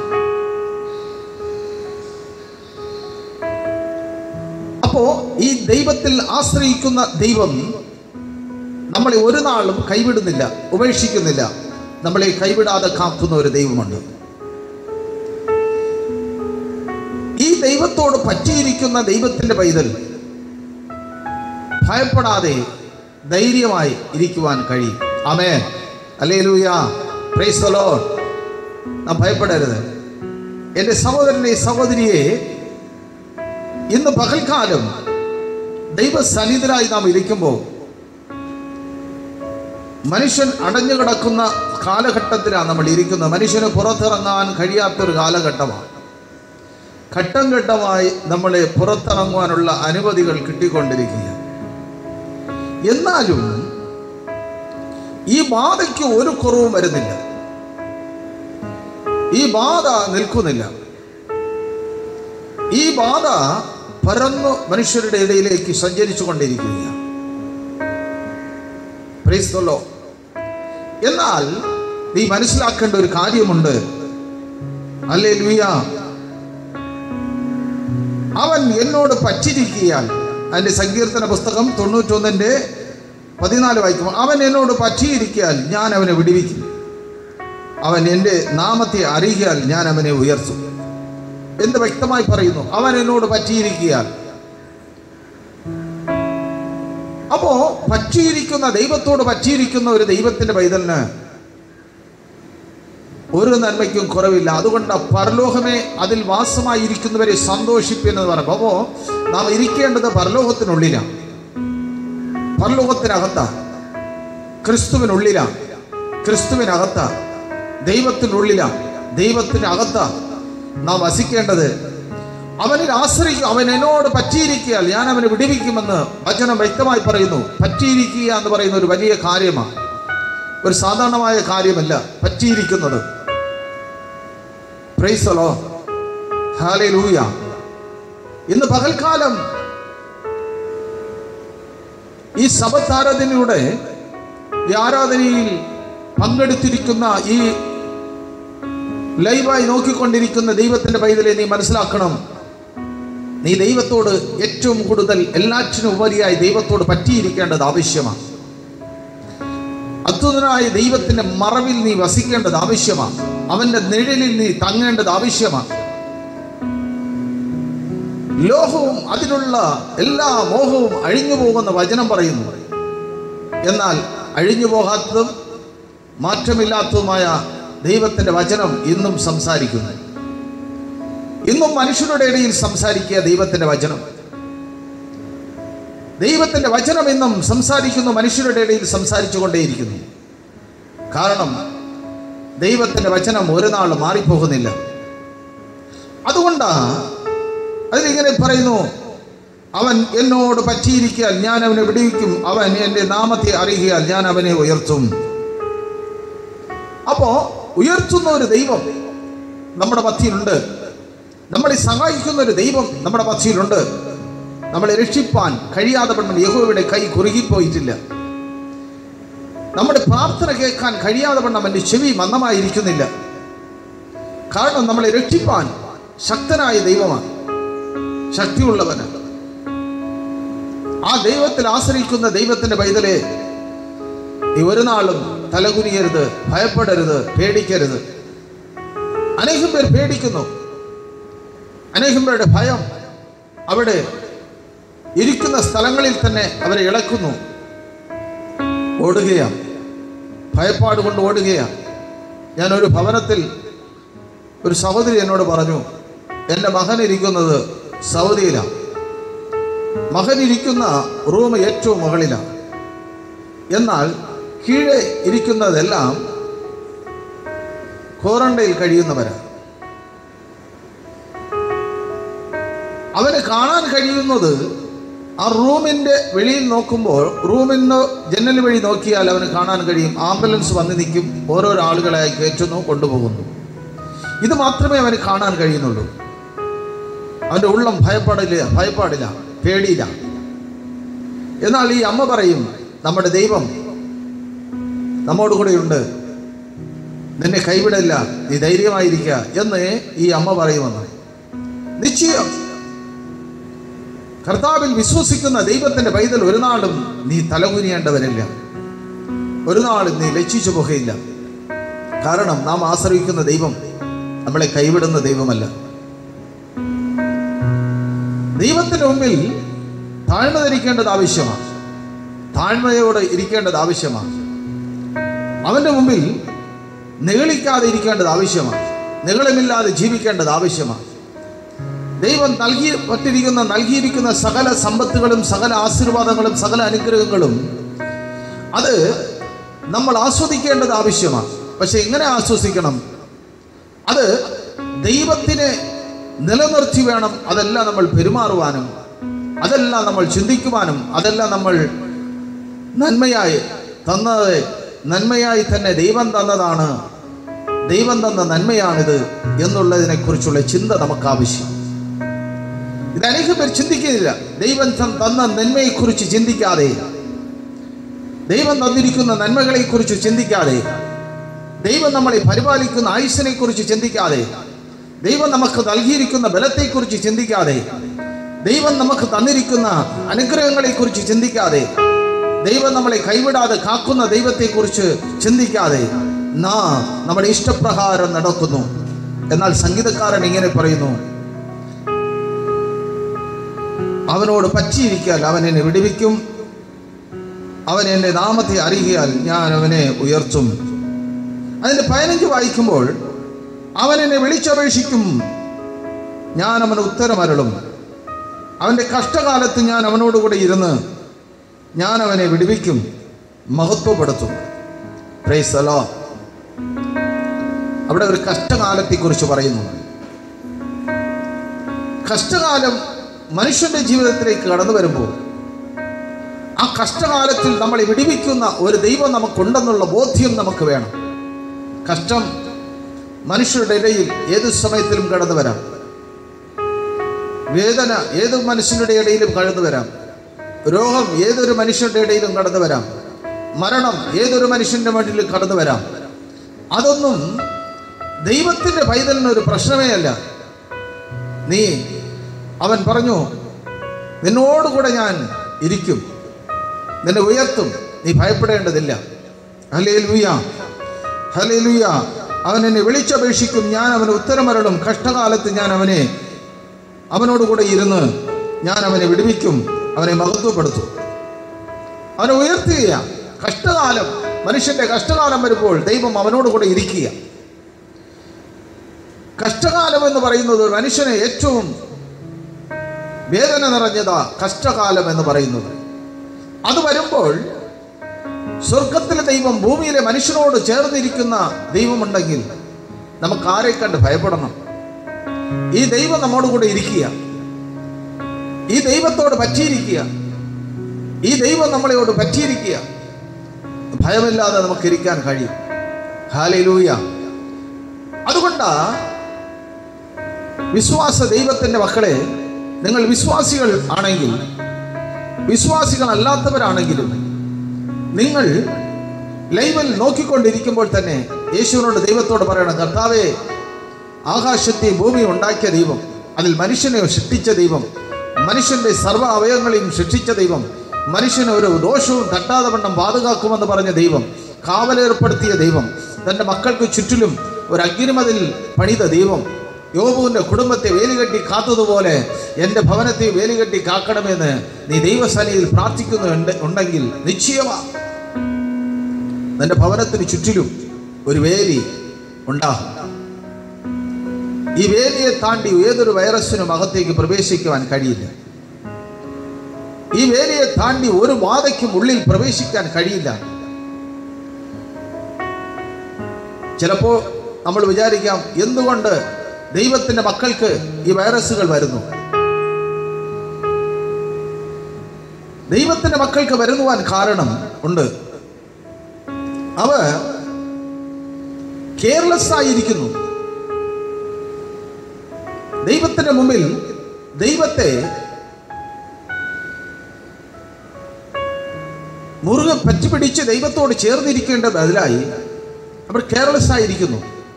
അപ്പോ ഈ ദൈവത്തിൽ ആശ്രയിക്കുന്ന ദൈവം നമ്മളെ ഒരു നാളും കൈവിടുന്നില്ല ഉപേക്ഷിക്കുന്നില്ല നമ്മളെ കൈവിടാതെ കാക്കുന്ന ഒരു ദൈവമുണ്ട് ഈ ദൈവത്തോട് പറ്റിയിരിക്കുന്ന ദൈവത്തിന്റെ പൈതൽ ഭയപ്പെടാതെ ധൈര്യമായി ഇരിക്കുവാൻ കഴിയും അമേ അല്ലേ ലൂയ പ്രൈസലോ നാം ഭയപ്പെടരുത് എൻ്റെ സഹോദരനെ സഹോദരിയെ ഇന്ന് പകൽക്കാലം ദൈവസന്നിധരായി നാം ഇരിക്കുമ്പോൾ മനുഷ്യൻ അടഞ്ഞു കിടക്കുന്ന കാലഘട്ടത്തിലാണ് നമ്മൾ ഇരിക്കുന്നത് മനുഷ്യന് പുറത്തിറങ്ങാൻ കഴിയാത്തൊരു കാലഘട്ടമാണ് ഘട്ടം ഘട്ടമായി നമ്മളെ പുറത്തിറങ്ങുവാനുള്ള അനുമതികൾ കിട്ടിക്കൊണ്ടിരിക്കുക എന്നാലും ഈ ബാധയ്ക്ക് ഒരു കുറവും വരുന്നില്ല ഈ ബാധ നിൽക്കുന്നില്ല ഈ ബാധ പരന്നു മനുഷ്യരുടെ ഇടയിലേക്ക് സഞ്ചരിച്ചു കൊണ്ടിരിക്കുകയാണ് Praise the Lord. എന്നാൽ നീ മനസ്സിലാക്കേണ്ട ഒരു കാര്യമുണ്ട് അല്ലേ ലൂയ അവൻ എന്നോട് പറ്റിരിക്കിയാൽ അതിൻ്റെ സങ്കീർത്തന പുസ്തകം തൊണ്ണൂറ്റൊന്നിൻ്റെ പതിനാല് വായിക്കും അവൻ എന്നോട് പറ്റിയിരിക്കിയാൽ ഞാൻ അവനെ വിടുവിക്കും അവൻ എൻ്റെ നാമത്തെ അറിയിയാൽ ഞാൻ അവനെ ഉയർത്തും എന്ത് വ്യക്തമായി പറയുന്നു അവൻ എന്നോട് പറ്റിയിരിക്കിയാൽ അപ്പോ പറ്റിയിരിക്കുന്ന ദൈവത്തോട് പറ്റിയിരിക്കുന്ന ഒരു ദൈവത്തിന്റെ പൈതലിന് ഒരു നന്മയ്ക്കും കുറവില്ല അതുകൊണ്ട് പരലോകമേ അതിൽ വാസമായിരിക്കുന്നവരെ സന്തോഷിപ്പിക്കുന്നത് പറയുമ്പോൾ അപ്പോൾ നാം ഇരിക്കേണ്ടത് പരലോകത്തിനുള്ളിലാണ് പരലോകത്തിനകത്താണ് ക്രിസ്തുവിനുള്ളിലാണ് ക്രിസ്തുവിനകത്താണ് ദൈവത്തിനുള്ളിലാണ് ദൈവത്തിനകത്താണ് നാം വസിക്കേണ്ടത് അവനിൽ ആശ്രയിക്കും അവൻ എന്നോട് പറ്റിയിരിക്കിയാൽ ഞാൻ അവനെ വിടുവിക്കുമെന്ന് വചനം വ്യക്തമായി പറയുന്നു പറ്റിയിരിക്കുക എന്ന് പറയുന്ന ഒരു വലിയ കാര്യമാണ് ഒരു സാധാരണമായ കാര്യമല്ല പറ്റിയിരിക്കുന്നത് പ്രൈസലോ ഹാലേ ലൂയ ഇന്ന് പകൽക്കാലം ഈ സബത്താരാധനയുടെ ഈ ആരാധനയിൽ പങ്കെടുത്തിരിക്കുന്ന ഈ ലൈവായി നോക്കിക്കൊണ്ടിരിക്കുന്ന ദൈവത്തിന്റെ പൈതലെ നീ മനസ്സിലാക്കണം നീ ദൈവത്തോട് ഏറ്റവും കൂടുതൽ എല്ലാറ്റിനും ഉപരിയായി ദൈവത്തോട് പറ്റിയിരിക്കേണ്ടത് ആവശ്യമാണ് അത്യുതനായ ദൈവത്തിന്റെ മറവിൽ നീ വസിക്കേണ്ടത് ആവശ്യമാണ് അവന്റെ നിഴലിൽ നീ തങ്ങേണ്ടത് ആവശ്യമാണ് ലോഹവും അതിലുള്ള എല്ലാ മോഹവും അഴിഞ്ഞു പോകുന്ന വചനം പറയുന്നു എന്നാൽ അഴിഞ്ഞു പോകാത്തതും മാറ്റമില്ലാത്തതുമായ ദൈവത്തിന്റെ വചനം ഇന്നും സംസാരിക്കുന്നു ഇന്നും മനുഷ്യരുടെ ഇടയിൽ സംസാരിക്കുക ദൈവത്തിന്റെ വചനം ദൈവത്തിന്റെ വചനം ഇന്നും സംസാരിക്കുന്നു മനുഷ്യരുടെ ഇടയിൽ സംസാരിച്ചു കൊണ്ടേയിരിക്കുന്നു കാരണം ദൈവത്തിന്റെ വചനം ഒരു നാൾ മാറിപ്പോകുന്നില്ല അതുകൊണ്ടാ അതിലിങ്ങനെ പറയുന്നു അവൻ എന്നോട് പറ്റിയിരിക്കാൻ ഞാൻ അവനെ വിടുവിക്കും അവൻ എൻ്റെ നാമത്തെ അറിയിക്കാൻ ഞാൻ അവനെ ഉയർത്തും അപ്പോ ഉയർത്തുന്ന ഒരു ദൈവം നമ്മുടെ പത്തിയിലുണ്ട് നമ്മളെ സഹായിക്കുന്ന ഒരു ദൈവം നമ്മുടെ പത്തിയിലുണ്ട് നമ്മളെ രക്ഷിപ്പാൻ കഴിയാതെ പെണ്ണം യഹോവയുടെ കൈ കുറുകിപ്പോയിട്ടില്ല നമ്മുടെ പ്രാർത്ഥന കേൾക്കാൻ കഴിയാതെ പെണ്ണം എൻ്റെ ചെവി മന്ദമായിരിക്കുന്നില്ല കാരണം നമ്മളെ രക്ഷിപ്പാൻ ശക്തനായ ദൈവമാണ് ശക്തിയുള്ളവനാണ് ആ ദൈവത്തിൽ ആശ്രയിക്കുന്ന ദൈവത്തിന്റെ പൈതലെ നീ ഒരു നാളും തലകുനിയരുത് ഭയപ്പെടരുത് പേടിക്കരുത് അനേകം പേർ പേടിക്കുന്നു അനേകം പേരുടെ ഭയം അവിടെ ഇരിക്കുന്ന സ്ഥലങ്ങളിൽ തന്നെ അവരെ ഇളക്കുന്നു ഓടുകയാണ് ഭയപ്പാട് കൊണ്ട് ഓടുകയാണ് ഞാനൊരു ഭവനത്തിൽ ഒരു സഹോദരി എന്നോട് പറഞ്ഞു എൻ്റെ മകൻ ഇരിക്കുന്നത് സൗദിയിലാണ് മകൻ ഇരിക്കുന്ന റൂം ഏറ്റവും മുകളിലാണ് എന്നാൽ കീഴെ ഇരിക്കുന്നതെല്ലാം ക്വാറന്റൈനിൽ കഴിയുന്നവരാണ് അവന് കാണാൻ കഴിയുന്നത് ആ റൂമിൻ്റെ വെളിയിൽ നോക്കുമ്പോൾ റൂമിൽ നിന്ന് ജനൽ വഴി നോക്കിയാൽ അവന് കാണാൻ കഴിയും ആംബുലൻസ് വന്ന് നിൽക്കും ഓരോരോ ആളുകളായി കയറ്റുന്നു കൊണ്ടുപോകുന്നു ഇത് മാത്രമേ അവന് കാണാൻ കഴിയുന്നുള്ളൂ അവൻ്റെ ഉള്ളം ഭയപ്പാടില്ല ഭയപ്പാടില്ല പേടിയില്ല എന്നാൽ ഈ അമ്മ പറയും നമ്മുടെ ദൈവം നമ്മോട് കൂടെയുണ്ട് നിന്നെ കൈവിടില്ല നീ ധൈര്യമായിരിക്കുക എന്ന് ഈ അമ്മ പറയുമെന്ന് നിശ്ചയം കർത്താവിൽ വിശ്വസിക്കുന്ന ദൈവത്തിന്റെ പൈതൽ ഒരു നാളും നീ തലകുനിയേണ്ടവരില്ല ഒരു നാളും നീ ലക്ഷിച്ചു പോകുകയില്ല കാരണം നാം ആശ്രയിക്കുന്ന ദൈവം നമ്മളെ കൈവിടുന്ന ദൈവമല്ല ദൈവത്തിന് മുമ്പിൽ താഴ്മ ധരിക്കേണ്ടത് ആവശ്യമാണ് താഴ്മയോടെ ഇരിക്കേണ്ടത് ആവശ്യമാണ് അവന്റെ മുമ്പിൽ നിഗളിക്കാതെ ഇരിക്കേണ്ടത് ആവശ്യമാണ് നിഗളമില്ലാതെ ജീവിക്കേണ്ടത് ആവശ്യമാണ് ദൈവം നൽകി പറ്റിരിക്കുന്ന നൽകിയിരിക്കുന്ന സകല സമ്പത്തുകളും സകല ആശീർവാദങ്ങളും സകല അനുഗ്രഹങ്ങളും അത് നമ്മൾ ആസ്വദിക്കേണ്ടത് ആവശ്യമാണ് പക്ഷെ എങ്ങനെ ആസ്വദിക്കണം അത് ദൈവത്തിനെ നിലനിർത്തി വേണം അതെല്ലാം നമ്മൾ പെരുമാറുവാനും അതെല്ലാം നമ്മൾ ചിന്തിക്കുവാനും അതെല്ലാം നമ്മൾ നന്മയായി തന്നത് നന്മയായി തന്നെ ദൈവം തന്നതാണ് ദൈവം തന്ന നന്മയാണിത് എന്നുള്ളതിനെ കുറിച്ചുള്ള ചിന്ത നമുക്ക് ആവശ്യം ഇത് അനേകം പേർ ചിന്തിക്കുന്നില്ല ദൈവം ത- തന്ന നന്മയെക്കുറിച്ച് ചിന്തിക്കാതെ ദൈവം തന്നിരിക്കുന്ന നന്മകളെക്കുറിച്ച് ചിന്തിക്കാതെ ദൈവം നമ്മളെ പരിപാലിക്കുന്ന ആയുസ്സിനെ കുറിച്ച് ചിന്തിക്കാതെ ദൈവം നമുക്ക് നൽകിയിരിക്കുന്ന ബലത്തെക്കുറിച്ച് ചിന്തിക്കാതെ ദൈവം നമുക്ക് തന്നിരിക്കുന്ന അനുഗ്രഹങ്ങളെക്കുറിച്ച് ചിന്തിക്കാതെ ദൈവം നമ്മളെ കൈവിടാതെ കാക്കുന്ന ദൈവത്തെക്കുറിച്ച് ചിന്തിക്കാതെ നാം നമ്മുടെ ഇഷ്ടപ്രകാരം നടക്കുന്നു എന്നാൽ സംഗീതക്കാരൻ ഇങ്ങനെ പറയുന്നു അവനോട് പറ്റിയിരിക്കാൻ അവൻ എന്നെ വിടുവിക്കും അവൻ എൻ്റെ നാമത്തെ അറിയിയാൽ ഞാൻ അവനെ ഉയർത്തും അതിൻ്റെ പതിനഞ്ച് വായിക്കുമ്പോൾ അവൻ എന്നെ വിളിച്ചപേക്ഷിക്കും ഞാൻ അവന് ഉത്തരമരളും അവൻ്റെ കഷ്ടകാലത്ത് ഞാൻ അവനോടുകൂടെ ഇരുന്ന് ഞാൻ അവനെ വിടുവിക്കും മഹത്വപ്പെടുത്തും പ്രൈസ് അലോ അവിടെ ഒരു കഷ്ടകാലത്തെക്കുറിച്ച് പറയുന്നു കഷ്ടകാലം മനുഷ്യന്റെ ജീവിതത്തിലേക്ക് കടന്നു വരുമ്പോൾ ആ കഷ്ടകാലത്തിൽ നമ്മളെ വിടിവിക്കുന്ന ഒരു ദൈവം നമുക്കുണ്ടെന്നുള്ള ബോധ്യം നമുക്ക് വേണം കഷ്ടം മനുഷ്യരുടെ ഇടയിൽ ഏത് സമയത്തിലും കടന്നു വരാം വേദന ഏത് മനുഷ്യരുടെ ഇടയിലും കടന്നു വരാം രോഗം ഏതൊരു മനുഷ്യരുടെ ഇടയിലും കടന്നു വരാം മരണം ഏതൊരു മനുഷ്യന്റെ മണ്ണിലും കടന്നു വരാം അതൊന്നും ദൈവത്തിന്റെ പൈതലിന് ഒരു പ്രശ്നമേ അല്ല നീ അവൻ പറഞ്ഞു നിന്നോടുകൂടെ ഞാൻ ഇരിക്കും നിന്നെ ഉയർത്തും നീ ഭയപ്പെടേണ്ടതില്ല ഹലേ ലൂയ ഹലേ ലൂയ അവൻ എന്നെ വിളിച്ചപേക്ഷിക്കും ഞാൻ അവന് ഉത്തരമരളും കഷ്ടകാലത്ത് ഞാൻ അവനെ അവനോടുകൂടെ ഇരുന്ന് ഞാൻ അവനെ വിടുവിക്കും അവനെ മഹത്വപ്പെടുത്തും അവനെ ഉയർത്തുക കഷ്ടകാലം മനുഷ്യന്റെ കഷ്ടകാലം വരുമ്പോൾ ദൈവം അവനോടുകൂടെ ഇരിക്കുക കഷ്ടകാലം എന്ന് പറയുന്നത് ഒരു മനുഷ്യനെ ഏറ്റവും വേദന നിറഞ്ഞതാ കഷ്ടകാലം എന്ന് പറയുന്നത് അത് വരുമ്പോൾ സ്വർഗത്തിലെ ദൈവം ഭൂമിയിലെ മനുഷ്യനോട് ചേർന്നിരിക്കുന്ന ദൈവമുണ്ടെങ്കിൽ നമുക്ക് ആരെ കണ്ട് ഭയപ്പെടണം ഈ ദൈവം നമ്മോട് കൂടെ ഇരിക്കുക ഈ ദൈവത്തോട് പറ്റിയിരിക്കുക ഈ ദൈവം നമ്മളെയോട് പറ്റിയിരിക്കുക ഭയമില്ലാതെ നമുക്ക് ഇരിക്കാൻ കഴിയും ഹാലയിലൂയ അതുകൊണ്ടാ വിശ്വാസ ദൈവത്തിൻ്റെ മക്കളെ നിങ്ങൾ വിശ്വാസികൾ ആണെങ്കിൽ വിശ്വാസികളല്ലാത്തവരാണെങ്കിലും നിങ്ങൾ ലൈവിൽ നോക്കിക്കൊണ്ടിരിക്കുമ്പോൾ തന്നെ യേശുവിനോട് ദൈവത്തോട് പറയണം കർത്താവേ ആകാശത്തെയും ഭൂമിയും ഉണ്ടാക്കിയ ദൈവം അതിൽ മനുഷ്യനെ സൃഷ്ടിച്ച ദൈവം മനുഷ്യന്റെ സർവ്വ അവയവങ്ങളെയും സൃഷ്ടിച്ച ദൈവം മനുഷ്യന് ഒരു ദോഷവും തട്ടാതെ വണ്ണം പാതുകാക്കുമെന്ന് പറഞ്ഞ ദൈവം കാവലേർപ്പെടുത്തിയ ദൈവം തൻ്റെ മക്കൾക്ക് ചുറ്റിലും ഒരു അഗ്നിമതിൽ പണിത ദൈവം യോബുവിൻ്റെ കുടുംബത്തെ വേലികെട്ടി കാത്തതുപോലെ എൻ്റെ ഭവനത്തെ വേലികെട്ടി കാക്കണമെന്ന് നീ ദൈവസന്നിധിയിൽ പ്രാർത്ഥിക്കുന്നുണ്ട് ഉണ്ടെങ്കിൽ നിശ്ചയമാ നിന്റെ ഭവനത്തിന് ചുറ്റിലും ഒരു വേലി ഉണ്ടാകും ഈ വേലിയെ താണ്ടി ഏതൊരു വൈറസിനും അകത്തേക്ക് പ്രവേശിക്കുവാൻ കഴിയില്ല ഈ വേലിയെ താണ്ടി ഒരു വാതയ്ക്കും ഉള്ളിൽ പ്രവേശിക്കാൻ കഴിയില്ല ചിലപ്പോൾ നമ്മൾ വിചാരിക്കാം എന്തുകൊണ്ട് ദൈവത്തിന്റെ മക്കൾക്ക് ഈ വൈറസുകൾ വരുന്നു ദൈവത്തിന്റെ മക്കൾക്ക് വരുന്നുവാൻ കാരണം ഉണ്ട് അവ കെയർലെസ് ആയിരിക്കുന്നു ദൈവത്തിന്റെ മുമ്പിൽ ദൈവത്തെ മുറുകെ പറ്റിപ്പിടിച്ച് ദൈവത്തോട് ചേർന്നിരിക്കേണ്ട ബദലായി അവർ കെയർലെസ് ആയിരിക്കുന്നു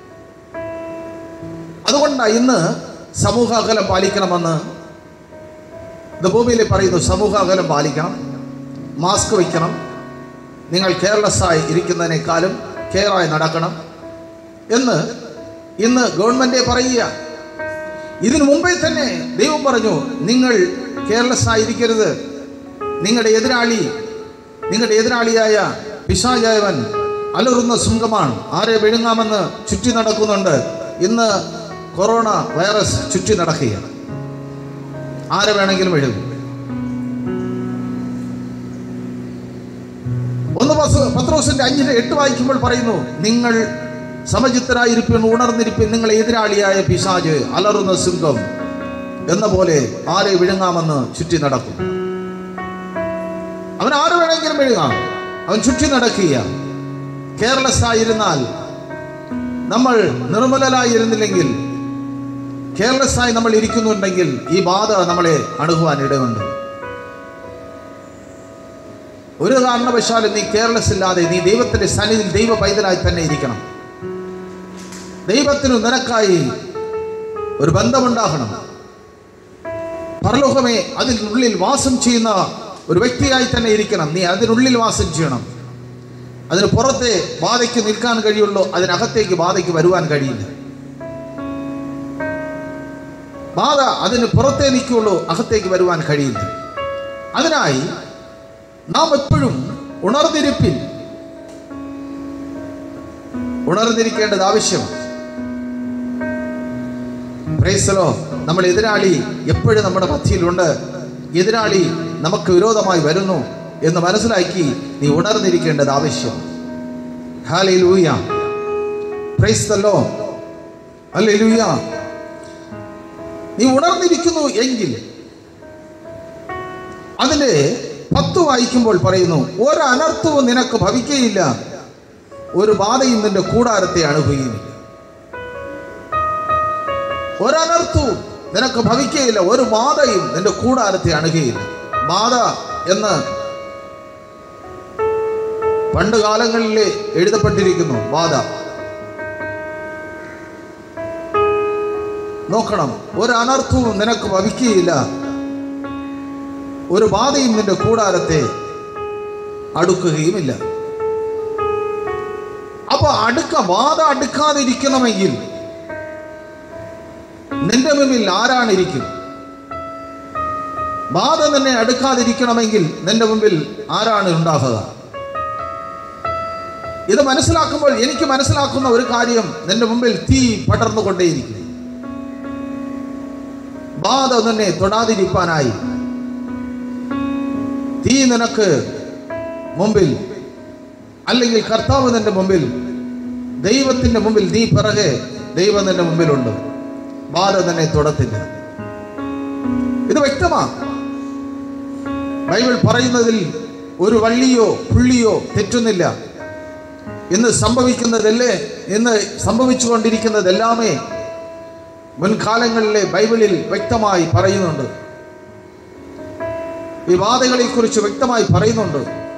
അതുകൊണ്ടാണ് ഇന്ന് സമൂഹ അകലം പാലിക്കണമെന്ന് ഇത് ഭൂമിയിൽ പറയുന്നു സമൂഹ അകലം പാലിക്കണം മാസ്ക് വയ്ക്കണം നിങ്ങൾ കെയർലെസ് ആയി ഇരിക്കുന്നതിനേക്കാളും കെയറായി നടക്കണം എന്ന് ഇന്ന് ഗവൺമെൻറ് പറയുക ഇതിനു മുമ്പേ തന്നെ ദൈവം പറഞ്ഞു നിങ്ങൾ കെയർലെസ് ആയിരിക്കരുത് നിങ്ങളുടെ എതിരാളി നിങ്ങളുടെ എതിരാളിയായ പിശാചായവൻ അലറുന്ന ശൃംഗമാണ് ആരെ വിഴുങ്ങാമെന്ന് ചുറ്റി നടക്കുന്നുണ്ട് ഇന്ന് കൊറോണ വൈറസ് ചുറ്റി നടക്കുകയാണ് ആരെ വേണമെങ്കിലും വിഴുങ്ങും ഒന്ന് പസ് പത്രോസിന്റെ അഞ്ചിന്റെ എട്ട് വായിക്കുമ്പോൾ പറയുന്നു നിങ്ങൾ സമചിത്തരായിരിപ്പിൻ ഉണർന്നിരിപ്പിൻ നിങ്ങളെ എതിരാളിയായ പിശാജ് അലറുന്ന സിംഹം എന്ന പോലെ ആരെ വിഴുങ്ങാമെന്ന് ചുറ്റി നടക്കും അവൻ ആര് വേണമെങ്കിലും വിഴുങ്ങാം അവൻ ചുറ്റി നടക്കുക കെയർലെസ് ആയിരുന്നാൽ നമ്മൾ നിർമ്മലരായിരുന്നില്ലെങ്കിൽ കെയർലെസ് ആയി നമ്മൾ ഇരിക്കുന്നുണ്ടെങ്കിൽ ഈ ബാധ നമ്മളെ അണുകുവാൻ ഇടയുണ്ട് ഒരു കാരണവശാലും നീ കെയർലെസ് ഇല്ലാതെ നീ ദൈവത്തിന്റെ സന്നിധിയിൽ ദൈവ പൈതലായി തന്നെ ഇരിക്കണം ദൈവത്തിനു നിനക്കായി ഒരു ബന്ധമുണ്ടാകണം പരലോകമേ അതിനുള്ളിൽ വാസം ചെയ്യുന്ന ഒരു വ്യക്തിയായി തന്നെ ഇരിക്കണം നീ അതിനുള്ളിൽ വാസം ചെയ്യണം അതിന് പുറത്തെ ബാധയ്ക്ക് നിൽക്കാൻ കഴിയുള്ളൂ അതിനകത്തേക്ക് ബാധയ്ക്ക് വരുവാൻ കഴിയില്ല ബാധ അതിന് പുറത്തേ നിൽക്കുള്ളൂ അകത്തേക്ക് വരുവാൻ കഴിയില്ല അതിനായി നാം എപ്പോഴും ഉണർന്നിരിപ്പിൽ ഉണർന്നിരിക്കേണ്ടത് ആവശ്യമാണ് പ്രൈസലോ നമ്മുടെ എതിരാളി എപ്പോഴും നമ്മുടെ മധ്യയിലുണ്ട് എതിരാളി നമുക്ക് വിരോധമായി വരുന്നു എന്ന് മനസ്സിലാക്കി നീ ഉണർന്നിരിക്കേണ്ടത് ആവശ്യം ഹാലേ ലൂയ പ്രൈസ്തല്ലോ അല്ലേ ലൂയ നീ ഉണർന്നിരിക്കുന്നു എങ്കിൽ അതിൻ്റെ പത്ത് വായിക്കുമ്പോൾ പറയുന്നു ഒരു അനർത്ഥവും നിനക്ക് ഭവിക്കുകയില്ല ഒരു ബാധയും നിന്റെ കൂടാരത്തെ അണുകയുമില്ല ഒരനർത്ഥവും നിനക്ക് ഭവിക്കുകയില്ല ഒരു ബാധയും നിന്റെ കൂടാരത്തെ അണുകയില്ല ബാധ എന്ന് പണ്ട് കാലങ്ങളിൽ എഴുതപ്പെട്ടിരിക്കുന്നു ബാധ നോക്കണം ഒരു അനർത്ഥവും നിനക്ക് ഭവിക്കുകയില്ല ഒരു ബാധയും നിന്റെ കൂടാരത്തെ അടുക്കുകയുമില്ല അപ്പൊ അടുക്ക ബാധ അടുക്കാതിരിക്കണമെങ്കിൽ നിന്റെ മുമ്പിൽ ആരാണ് ഇരിക്കും ബാധ നിന്നെ അടുക്കാതിരിക്കണമെങ്കിൽ നിന്റെ മുമ്പിൽ ആരാണ് ഉണ്ടാകുക ഇത് മനസ്സിലാക്കുമ്പോൾ എനിക്ക് മനസ്സിലാക്കുന്ന ഒരു കാര്യം നിന്റെ മുമ്പിൽ തീ പടർന്നുകൊണ്ടേയിരിക്കും ബാധ നിന്നെ തൊടാതിരിക്കാനായി തീ നിനക്ക് മുമ്പിൽ അല്ലെങ്കിൽ കർത്താവ് നിന്റെ മുമ്പിൽ ദൈവത്തിന്റെ മുമ്പിൽ നീ പിറകെ ദൈവം നിന്റെ മുമ്പിലുണ്ട് ബാധ നിന്നെ തൊടത്തില്ല ഇത് വ്യക്തമാണ് ബൈബിൾ പറയുന്നതിൽ ഒരു വള്ളിയോ പുള്ളിയോ തെറ്റുന്നില്ല ഇന്ന് സംഭവിക്കുന്നതല്ലേ ഇന്ന് സംഭവിച്ചുകൊണ്ടിരിക്കുന്നതെല്ലാമേ മുൻകാലങ്ങളിലെ ബൈബിളിൽ വ്യക്തമായി പറയുന്നുണ്ട് ഈ ബാധകളെ കുറിച്ച് വ്യക്തമായി പറയുന്നുണ്ട്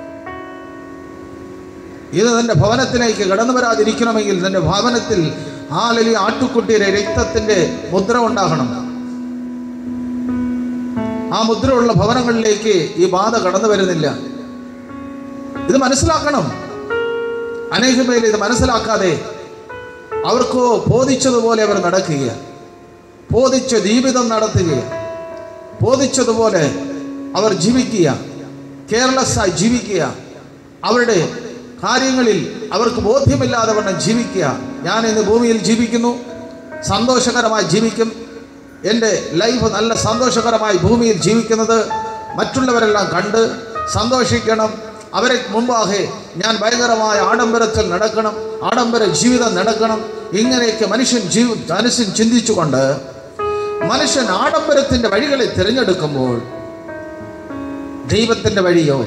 ഇത് നിന്റെ ഭവനത്തിലേക്ക് കടന്നു വരാതിരിക്കണമെങ്കിൽ നിന്റെ ഭവനത്തിൽ ആലലി ആട്ടുകുട്ടിയുടെ രക്തത്തിന്റെ മുദ്ര ഉണ്ടാകണം ആ മുദ്രയുള്ള ഭവനങ്ങളിലേക്ക് ഈ ബാധ കടന്നു വരുന്നില്ല ഇത് മനസ്സിലാക്കണം അനേകം പേര് ഇത് മനസ്സിലാക്കാതെ അവർക്കോ ബോധിച്ചതുപോലെ അവർ നടക്കുക ബോധിച്ച ജീവിതം നടത്തുക ബോധിച്ചതുപോലെ അവർ ജീവിക്കുക കെയർലെസ്സായി ജീവിക്കുക അവരുടെ കാര്യങ്ങളിൽ അവർക്ക് ബോധ്യമില്ലാതെ വണ്ണം ജീവിക്കുക ഞാൻ ഇന്ന് ഭൂമിയിൽ ജീവിക്കുന്നു സന്തോഷകരമായി ജീവിക്കും എൻ്റെ ലൈഫ് നല്ല സന്തോഷകരമായി ഭൂമിയിൽ ജീവിക്കുന്നത് മറ്റുള്ളവരെല്ലാം കണ്ട് സന്തോഷിക്കണം അവരെ മുമ്പാകെ ഞാൻ ഭയങ്കരമായ ആഡംബരത്തിൽ നടക്കണം ആഡംബര ജീവിതം നടക്കണം ഇങ്ങനെയൊക്കെ മനുഷ്യൻ ജീവ മനുഷ്യൻ ചിന്തിച്ചുകൊണ്ട് മനുഷ്യൻ ആഡംബരത്തിൻ്റെ വഴികളെ തിരഞ്ഞെടുക്കുമ്പോൾ ദൈവത്തിൻ്റെ വഴിയോ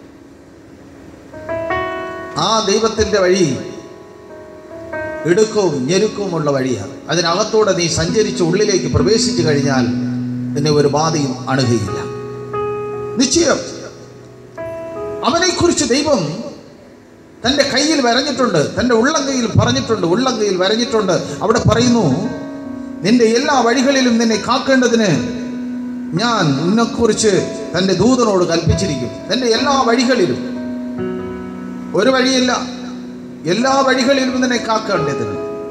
ആ ദൈവത്തിൻ്റെ വഴി ഇടുക്കവും ഞെരുക്കവുമുള്ള വഴിയാണ് അതിനകത്തൂടെ നീ സഞ്ചരിച്ച് ഉള്ളിലേക്ക് പ്രവേശിച്ചു കഴിഞ്ഞാൽ നിന്നെ ഒരു ബാധയും അണുകയില്ല നിശ്ചയം അവനെക്കുറിച്ച് ദൈവം തൻ്റെ കയ്യിൽ വരഞ്ഞിട്ടുണ്ട് തൻ്റെ ഉള്ളങ്കയിൽ പറഞ്ഞിട്ടുണ്ട് ഉള്ളങ്കയിൽ വരഞ്ഞിട്ടുണ്ട് അവിടെ പറയുന്നു നിന്റെ എല്ലാ വഴികളിലും നിന്നെ കാക്കേണ്ടതിന് ഞാൻ നിന്നെക്കുറിച്ച് തൻ്റെ ദൂതനോട് കൽപ്പിച്ചിരിക്കും നിന്റെ എല്ലാ വഴികളിലും ഒരു വഴിയില്ല എല്ലാ വഴികളിലും നിന്നെ കാക്കേണ്ടതിന്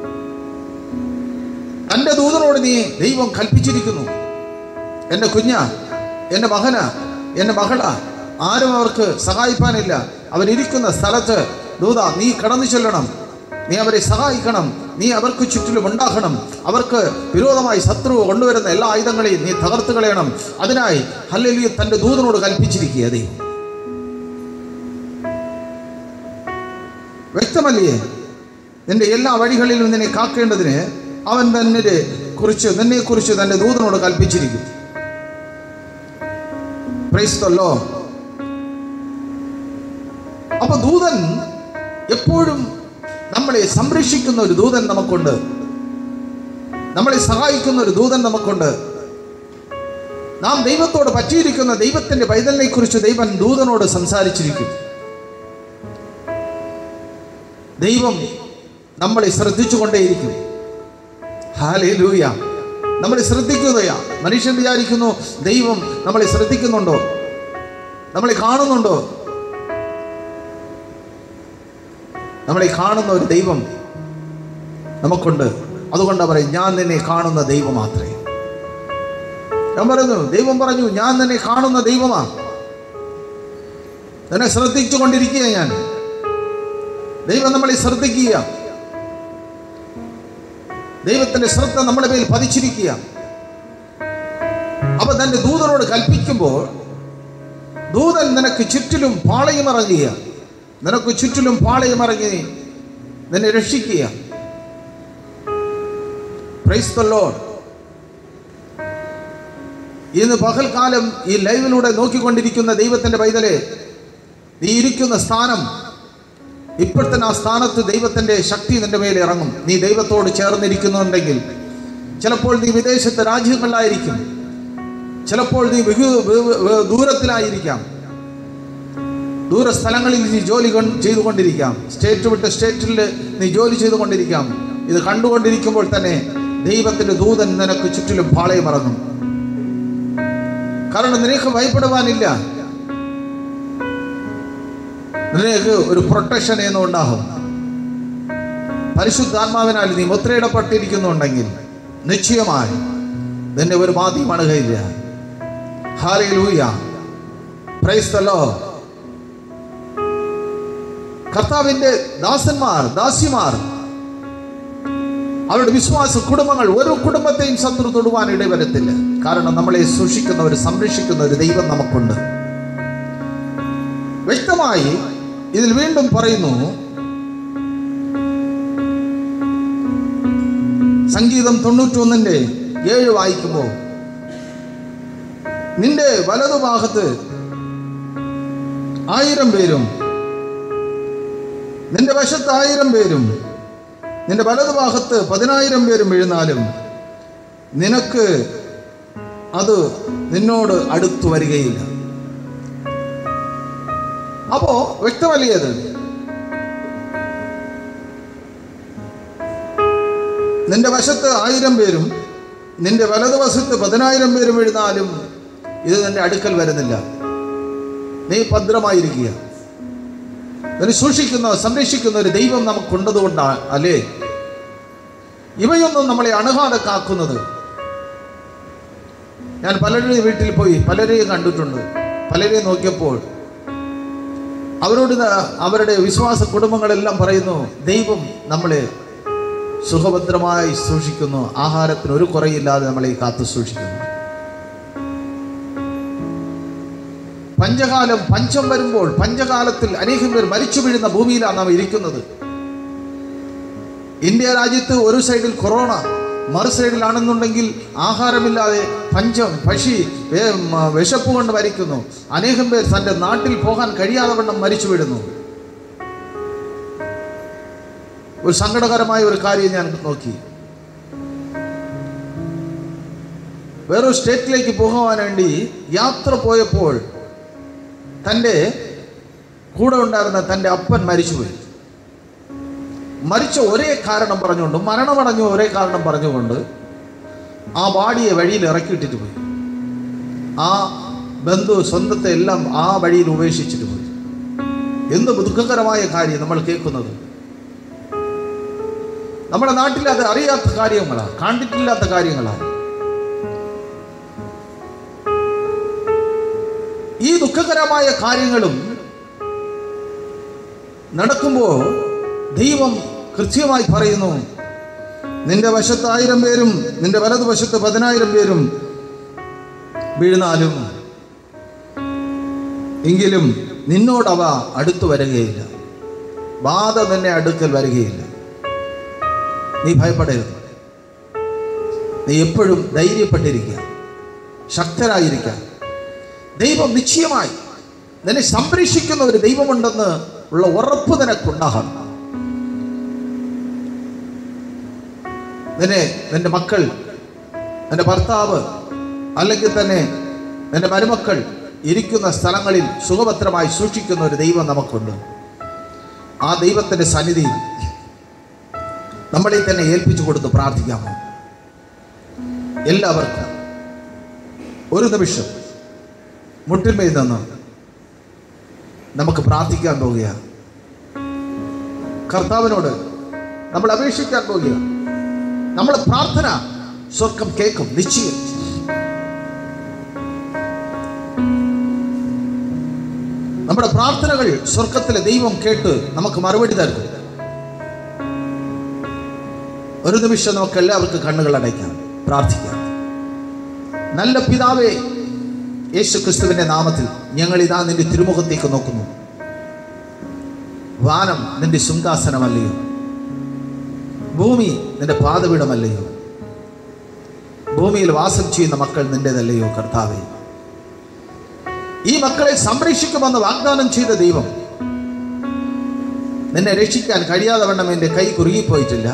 തൻ്റെ ദൂതനോട് നീ ദൈവം കൽപ്പിച്ചിരിക്കുന്നു എൻ്റെ കുഞ്ഞ എൻ്റെ മകന എൻ്റെ മകള ആരും അവർക്ക് സഹായിപ്പാനില്ല അവരിയ്ക്കുന്ന സ്ഥലത്ത് ദൂത നീ കടന്നു ചെല്ലണം നീ അവരെ സഹായിക്കണം നീ അവർക്ക് ചുറ്റിലും ഉണ്ടാകണം അവർക്ക് വിരോധമായി ശത്രു കൊണ്ടുവരുന്ന എല്ലാ ആയുധങ്ങളെയും നീ തകർത്ത് കളയണം അതിനായി ഹല്ലേലൂയ തൻ്റെ ദൂതനോട് കൽപ്പിച്ചിരിക്കുക ദൈവം വ്യക്തമല്ലേ നിന്റെ എല്ലാ വഴികളിലും നിന്നെ കാക്കേണ്ടതിന് അവൻ തന്നെ കുറിച്ച് നിന്നെ കുറിച്ച് തന്റെ ദൂതനോട് കൽപ്പിച്ചിരിക്കും Praise the Lord. അപ്പൊ ദൂതൻ എപ്പോഴും നമ്മളെ സംരക്ഷിക്കുന്ന ഒരു ദൂതൻ നമുക്കുണ്ട് നമ്മളെ സഹായിക്കുന്ന ഒരു ദൂതൻ നമുക്കുണ്ട് നാം ദൈവത്തോട് പറ്റിയിരിക്കുന്ന ദൈവത്തിന്റെ പൈതലിനെ കുറിച്ച് ദൈവൻ ദൂതനോട് സംസാരിച്ചിരിക്കും ദൈവം നമ്മളെ ശ്രദ്ധിച്ചുകൊണ്ടേയിരിക്കും ഹാലേലൂയ നമ്മളെ ശ്രദ്ധിക്കുകയാ മനുഷ്യൻ വിചാരിക്കുന്നു ദൈവം നമ്മളെ ശ്രദ്ധിക്കുന്നുണ്ടോ നമ്മളെ കാണുന്നുണ്ടോ നമ്മളെ കാണുന്ന ഒരു ദൈവം നമുക്കുണ്ട് അതുകൊണ്ട് പറയും ഞാൻ നിന്നെ കാണുന്ന ദൈവം മാത്രമേ ഞാൻ പറഞ്ഞു ദൈവം പറഞ്ഞു ഞാൻ നിന്നെ കാണുന്ന ദൈവമാ നിന്നെ ശ്രദ്ധിച്ചു കൊണ്ടിരിക്കുക ഞാൻ ദൈവം നമ്മളെ ശ്രദ്ധിക്കുക ദൈവത്തിന്റെ ശ്രദ്ധ നമ്മുടെ മേൽ പതിച്ചിരിക്കുക അപ്പൊ തന്റെ ദൂതനോട് കൽപ്പിക്കുമ്പോൾ ദൂതൻ നിനക്ക് ചുറ്റിലും പാളയമിറങ്ങുക നിനക്ക് ചുറ്റിലും പാളയമിറങ്ങി നിന്നെ രക്ഷിക്കുക Praise the Lord. ഇന്ന് പകൽക്കാലം ഈ ലൈവിലൂടെ നോക്കിക്കൊണ്ടിരിക്കുന്ന ദൈവത്തിന്റെ പൈതലെ നീ ഇരിക്കുന്ന സ്ഥാനം ഇപ്പോൾ തന്നെ ആ സ്ഥാനത്ത് ദൈവത്തിന്റെ ശക്തി നിന്റെ മേലെ ഇറങ്ങും നീ ദൈവത്തോട് ചേർന്നിരിക്കുന്നുണ്ടെങ്കിൽ ചിലപ്പോൾ നീ വിദേശത്തെ രാജ്യങ്ങളിലായിരിക്കും ചിലപ്പോൾ നീ ബഹു ബഹു- ബഹു ദൂരത്തിലായിരിക്കാം ദൂര സ്ഥലങ്ങളിൽ നീ ജോലി കൊൺ- ചെയ്തുകൊണ്ടിരിക്കാം സ്റ്റേറ്റ് വിട്ട് സ്റ്റേറ്റിൽ നീ ജോലി ചെയ്തുകൊണ്ടിരിക്കാം ഇത് കണ്ടുകൊണ്ടിരിക്കുമ്പോൾ തന്നെ ദൈവത്തിന്റെ ദൂതൻ നിനക്ക് ചുറ്റിലും പാളയമറങ്ങും കാരണം നിനക്ക് ഭയപ്പെടുവാനില്ല നിനക്ക് ഒരു പ്രൊട്ടക്ഷൻ എന്ന് ഉണ്ടാകും പരിശുദ്ധാത്മാവിനാൽ നീ മുദ്രയിടപ്പെട്ടിരിക്കുന്നുണ്ടെങ്കിൽ നിശ്ചയമായി നിന്നെ ഒരു മാതിയും അണുകയില്ല ഹാലയിലൂയ പ്രൈസ്തലോ കർത്താവിന്റെ ദാസന്മാർ ദാസിമാർ അവരുടെ വിശ്വാസ കുടുംബങ്ങൾ ഒരു കുടുംബത്തെയും ശത്രു തൊടുവാൻ ഇടവരത്തില്ല കാരണം നമ്മളെ സൂക്ഷിക്കുന്നവർ സംരക്ഷിക്കുന്ന ഒരു ദൈവം നമുക്കുണ്ട് വ്യക്തമായി ഇതിൽ വീണ്ടും പറയുന്നു സംഗീതം തൊണ്ണൂറ്റൊന്നിന്റെ ഏഴ് വായിക്കുമ്പോൾ നിന്റെ വലതുഭാഗത്ത് ആയിരം പേരും നിന്റെ വശത്ത് ആയിരം പേരും നിന്റെ വലതുഭാഗത്ത് പതിനായിരം പേരും വീഴുന്നാലും നിനക്ക് അത് നിന്നോട് അടുത്തു വരികയില്ല അപ്പോ വ്യക്തമല്ലേ അത് നിന്റെ വശത്ത് ആയിരം പേരും നിന്റെ വലതുവശത്ത് പതിനായിരം പേരും വീഴുന്നാലും ഇത് നിന്റെ അടുക്കൽ വരുന്നില്ല നീ ഭദ്രമായിരിക്കുക ഒരു സൂക്ഷിക്കുന്ന സംരക്ഷിക്കുന്ന ഒരു ദൈവം നമുക്കുണ്ടതുകൊണ്ടാണ് അല്ലേ ഇവയൊന്നും നമ്മളെ അണുകാതെ കാക്കുന്നത് ഞാൻ പലരുടെയും വീട്ടിൽ പോയി പലരെയും കണ്ടിട്ടുണ്ട് പലരെയും നോക്കിയപ്പോൾ അവരോട് ന- അവരുടെ വിശ്വാസ കുടുംബങ്ങളെല്ലാം പറയുന്നു ദൈവം നമ്മളെ സുഖഭദ്രമായി സൂക്ഷിക്കുന്നു ആഹാരത്തിന് ഒരു കുറയില്ലാതെ നമ്മളെ കാത്തു സൂക്ഷിക്കുന്നു പഞ്ചകാലം പഞ്ചം വരുമ്പോൾ പഞ്ചകാലത്തിൽ അനേകം പേർ മരിച്ചു വീഴുന്ന ഭൂമിയിലാണ് നാം ഇരിക്കുന്നത് ഇന്ത്യ രാജ്യത്ത് ഒരു സൈഡിൽ കൊറോണ മറു സൈഡിലാണെന്നുണ്ടെങ്കിൽ ആഹാരമില്ലാതെ പഞ്ചം പക്ഷി വേ- മ- വിശപ്പ് കൊണ്ട് മരിക്കുന്നു അനേകം പേർ തൻ്റെ നാട്ടിൽ പോകാൻ കഴിയാതെ വണ്ണം മരിച്ചു വീഴുന്നു ഒരു സങ്കടകരമായ ഒരു കാര്യം ഞാൻ നോക്കി വേറൊരു സ്റ്റേറ്റിലേക്ക് പോകുവാൻ വേണ്ടി യാത്ര പോയപ്പോൾ തൻ്റെ കൂടെ ഉണ്ടായിരുന്ന തൻ്റെ അപ്പൻ മരിച്ചുപോയി മരിച്ച ഒരേ കാരണം പറഞ്ഞുകൊണ്ട് മരണമടഞ്ഞ ഒരേ കാരണം പറഞ്ഞുകൊണ്ട് ആ ബാഡിയെ വഴിയിൽ ഇറക്കിയിട്ടിട്ട് പോയി ആ ബന്ധു സ്വന്തത്തെ എല്ലാം ആ വഴിയിൽ ഉപേക്ഷിച്ചിട്ട് പോയി എന്ത് ദുഃഖകരമായ കാര്യം നമ്മൾ കേൾക്കുന്നത് നമ്മുടെ നാട്ടിൽ അത് അറിയാത്ത കാര്യങ്ങളാണ് കണ്ടിട്ടില്ലാത്ത കാര്യങ്ങളാണ് ഈ ദുഃഖകരമായ കാര്യങ്ങളും നടക്കുമ്പോൾ ദൈവം കൃത്യമായി പറയുന്നു നിന്റെ വശത്ത് ആയിരം പേരും നിന്റെ വലതുവശത്ത് പതിനായിരം പേരും വീഴുന്നാലും എങ്കിലും നിന്നോടവ അടുത്തു വരികയില്ല ബാധ നിന്നെ അടുക്കൽ വരികയില്ല നീ ഭയപ്പെടരുത് നീ എപ്പോഴും ധൈര്യപ്പെട്ടിരിക്കുക ശക്തരായിരിക്കുക ദൈവം നിശ്ചയമായി നിന്നെ സംരക്ഷിക്കുന്ന ഒരു ദൈവമുണ്ടെന്ന് ഉള്ള ഉറപ്പ് നിനക്കുണ്ടാകണം നിന്നെ നിന്റെ മക്കൾ നിന്റെ ഭർത്താവ് അല്ലെങ്കിൽ തന്നെ നിന്റെ മരുമക്കൾ ഇരിക്കുന്ന സ്ഥലങ്ങളിൽ സുഖഭദ്രമായി സൂക്ഷിക്കുന്ന ഒരു ദൈവം നമുക്കുണ്ട് ആ ദൈവത്തിൻ്റെ സന്നിധിയിൽ നമ്മളെ തന്നെ ഏൽപ്പിച്ചു കൊടുത്ത് പ്രാർത്ഥിക്കാമോ എല്ലാവർക്കും ഒരു നിമിഷം മുട്ടിന്മേൽ നിന്ന് നമുക്ക് പ്രാർത്ഥിക്കാൻ പോവുകയാണ് കർത്താവിനോട് നമ്മൾ അപേക്ഷിക്കാൻ പോവുകയാണ് നമ്മളെ പ്രാർത്ഥന സ്വർഗം കേൾക്കും നിശ്ചയം നമ്മുടെ പ്രാർത്ഥനകൾ സ്വർഗത്തിലെ ദൈവം കേട്ട് നമുക്ക് മറുപടി തരും ഒരു നിമിഷം നമുക്ക് എല്ലാവർക്കും കണ്ണുകൾ അടയ്ക്കാം പ്രാർത്ഥിക്കാം നല്ല പിതാവേ യേശു ക്രിസ്തുവിന്റെ നാമത്തിൽ ഞങ്ങൾ ഇതാ നിന്റെ തിരുമുഖത്തേക്ക് നോക്കുന്നു വാനം നിന്റെ സിംഹാസനമല്ലയോ ഭൂമി നിന്റെ പാതപീഠമല്ലയോ ഭൂമിയിൽ വാസം ചെയ്യുന്ന മക്കൾ നിന്റേതല്ലയോ കർത്താവേ ഈ മക്കളെ സംരക്ഷിക്കുമെന്ന് വാഗ്ദാനം ചെയ്ത ദൈവം നിന്നെ രക്ഷിക്കാൻ കഴിയാതെ വണ്ണം എൻ്റെ കൈ കുറുകിപ്പോയിട്ടില്ല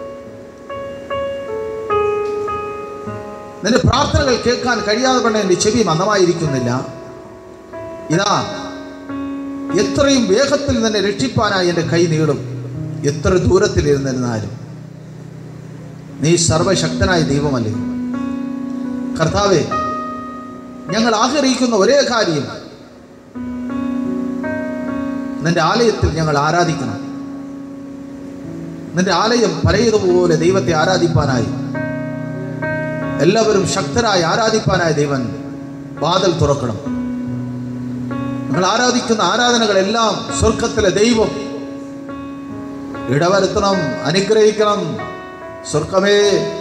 നിന്റെ പ്രാർത്ഥനകൾ കേൾക്കാൻ കഴിയാതെ വണ്ണം എൻ്റെ ചെവി മന്ദമായിരിക്കുന്നില്ല ഇതാ എത്രയും വേഗത്തിൽ നിന്നെ രക്ഷിപ്പാനായി എൻ്റെ കൈ നീളും എത്ര ദൂരത്തിൽ ഇരുന്നിരുന്നാലും നീ സർവശക്തനായ ദൈവമല്ലേ കർത്താവെ ഞങ്ങൾ ആഗ്രഹിക്കുന്ന ഒരേ കാര്യം നിന്റെ ആലയത്തിൽ ഞങ്ങൾ ആരാധിക്കണം നിന്റെ ആലയം പഴയതുപോലെ ദൈവത്തെ ആരാധിപ്പാനായി എല്ലാവരും ശക്തരായി ആരാധിപ്പാനായി ദൈവൻ വാതിൽ തുറക്കണം നിങ്ങൾ ആരാധിക്കുന്ന ആരാധനകളെല്ലാം സ്വർഗത്തിലെ ദൈവം ഇടവരുത്തണം അനുഗ്രഹിക്കണം സ്വർഗമേ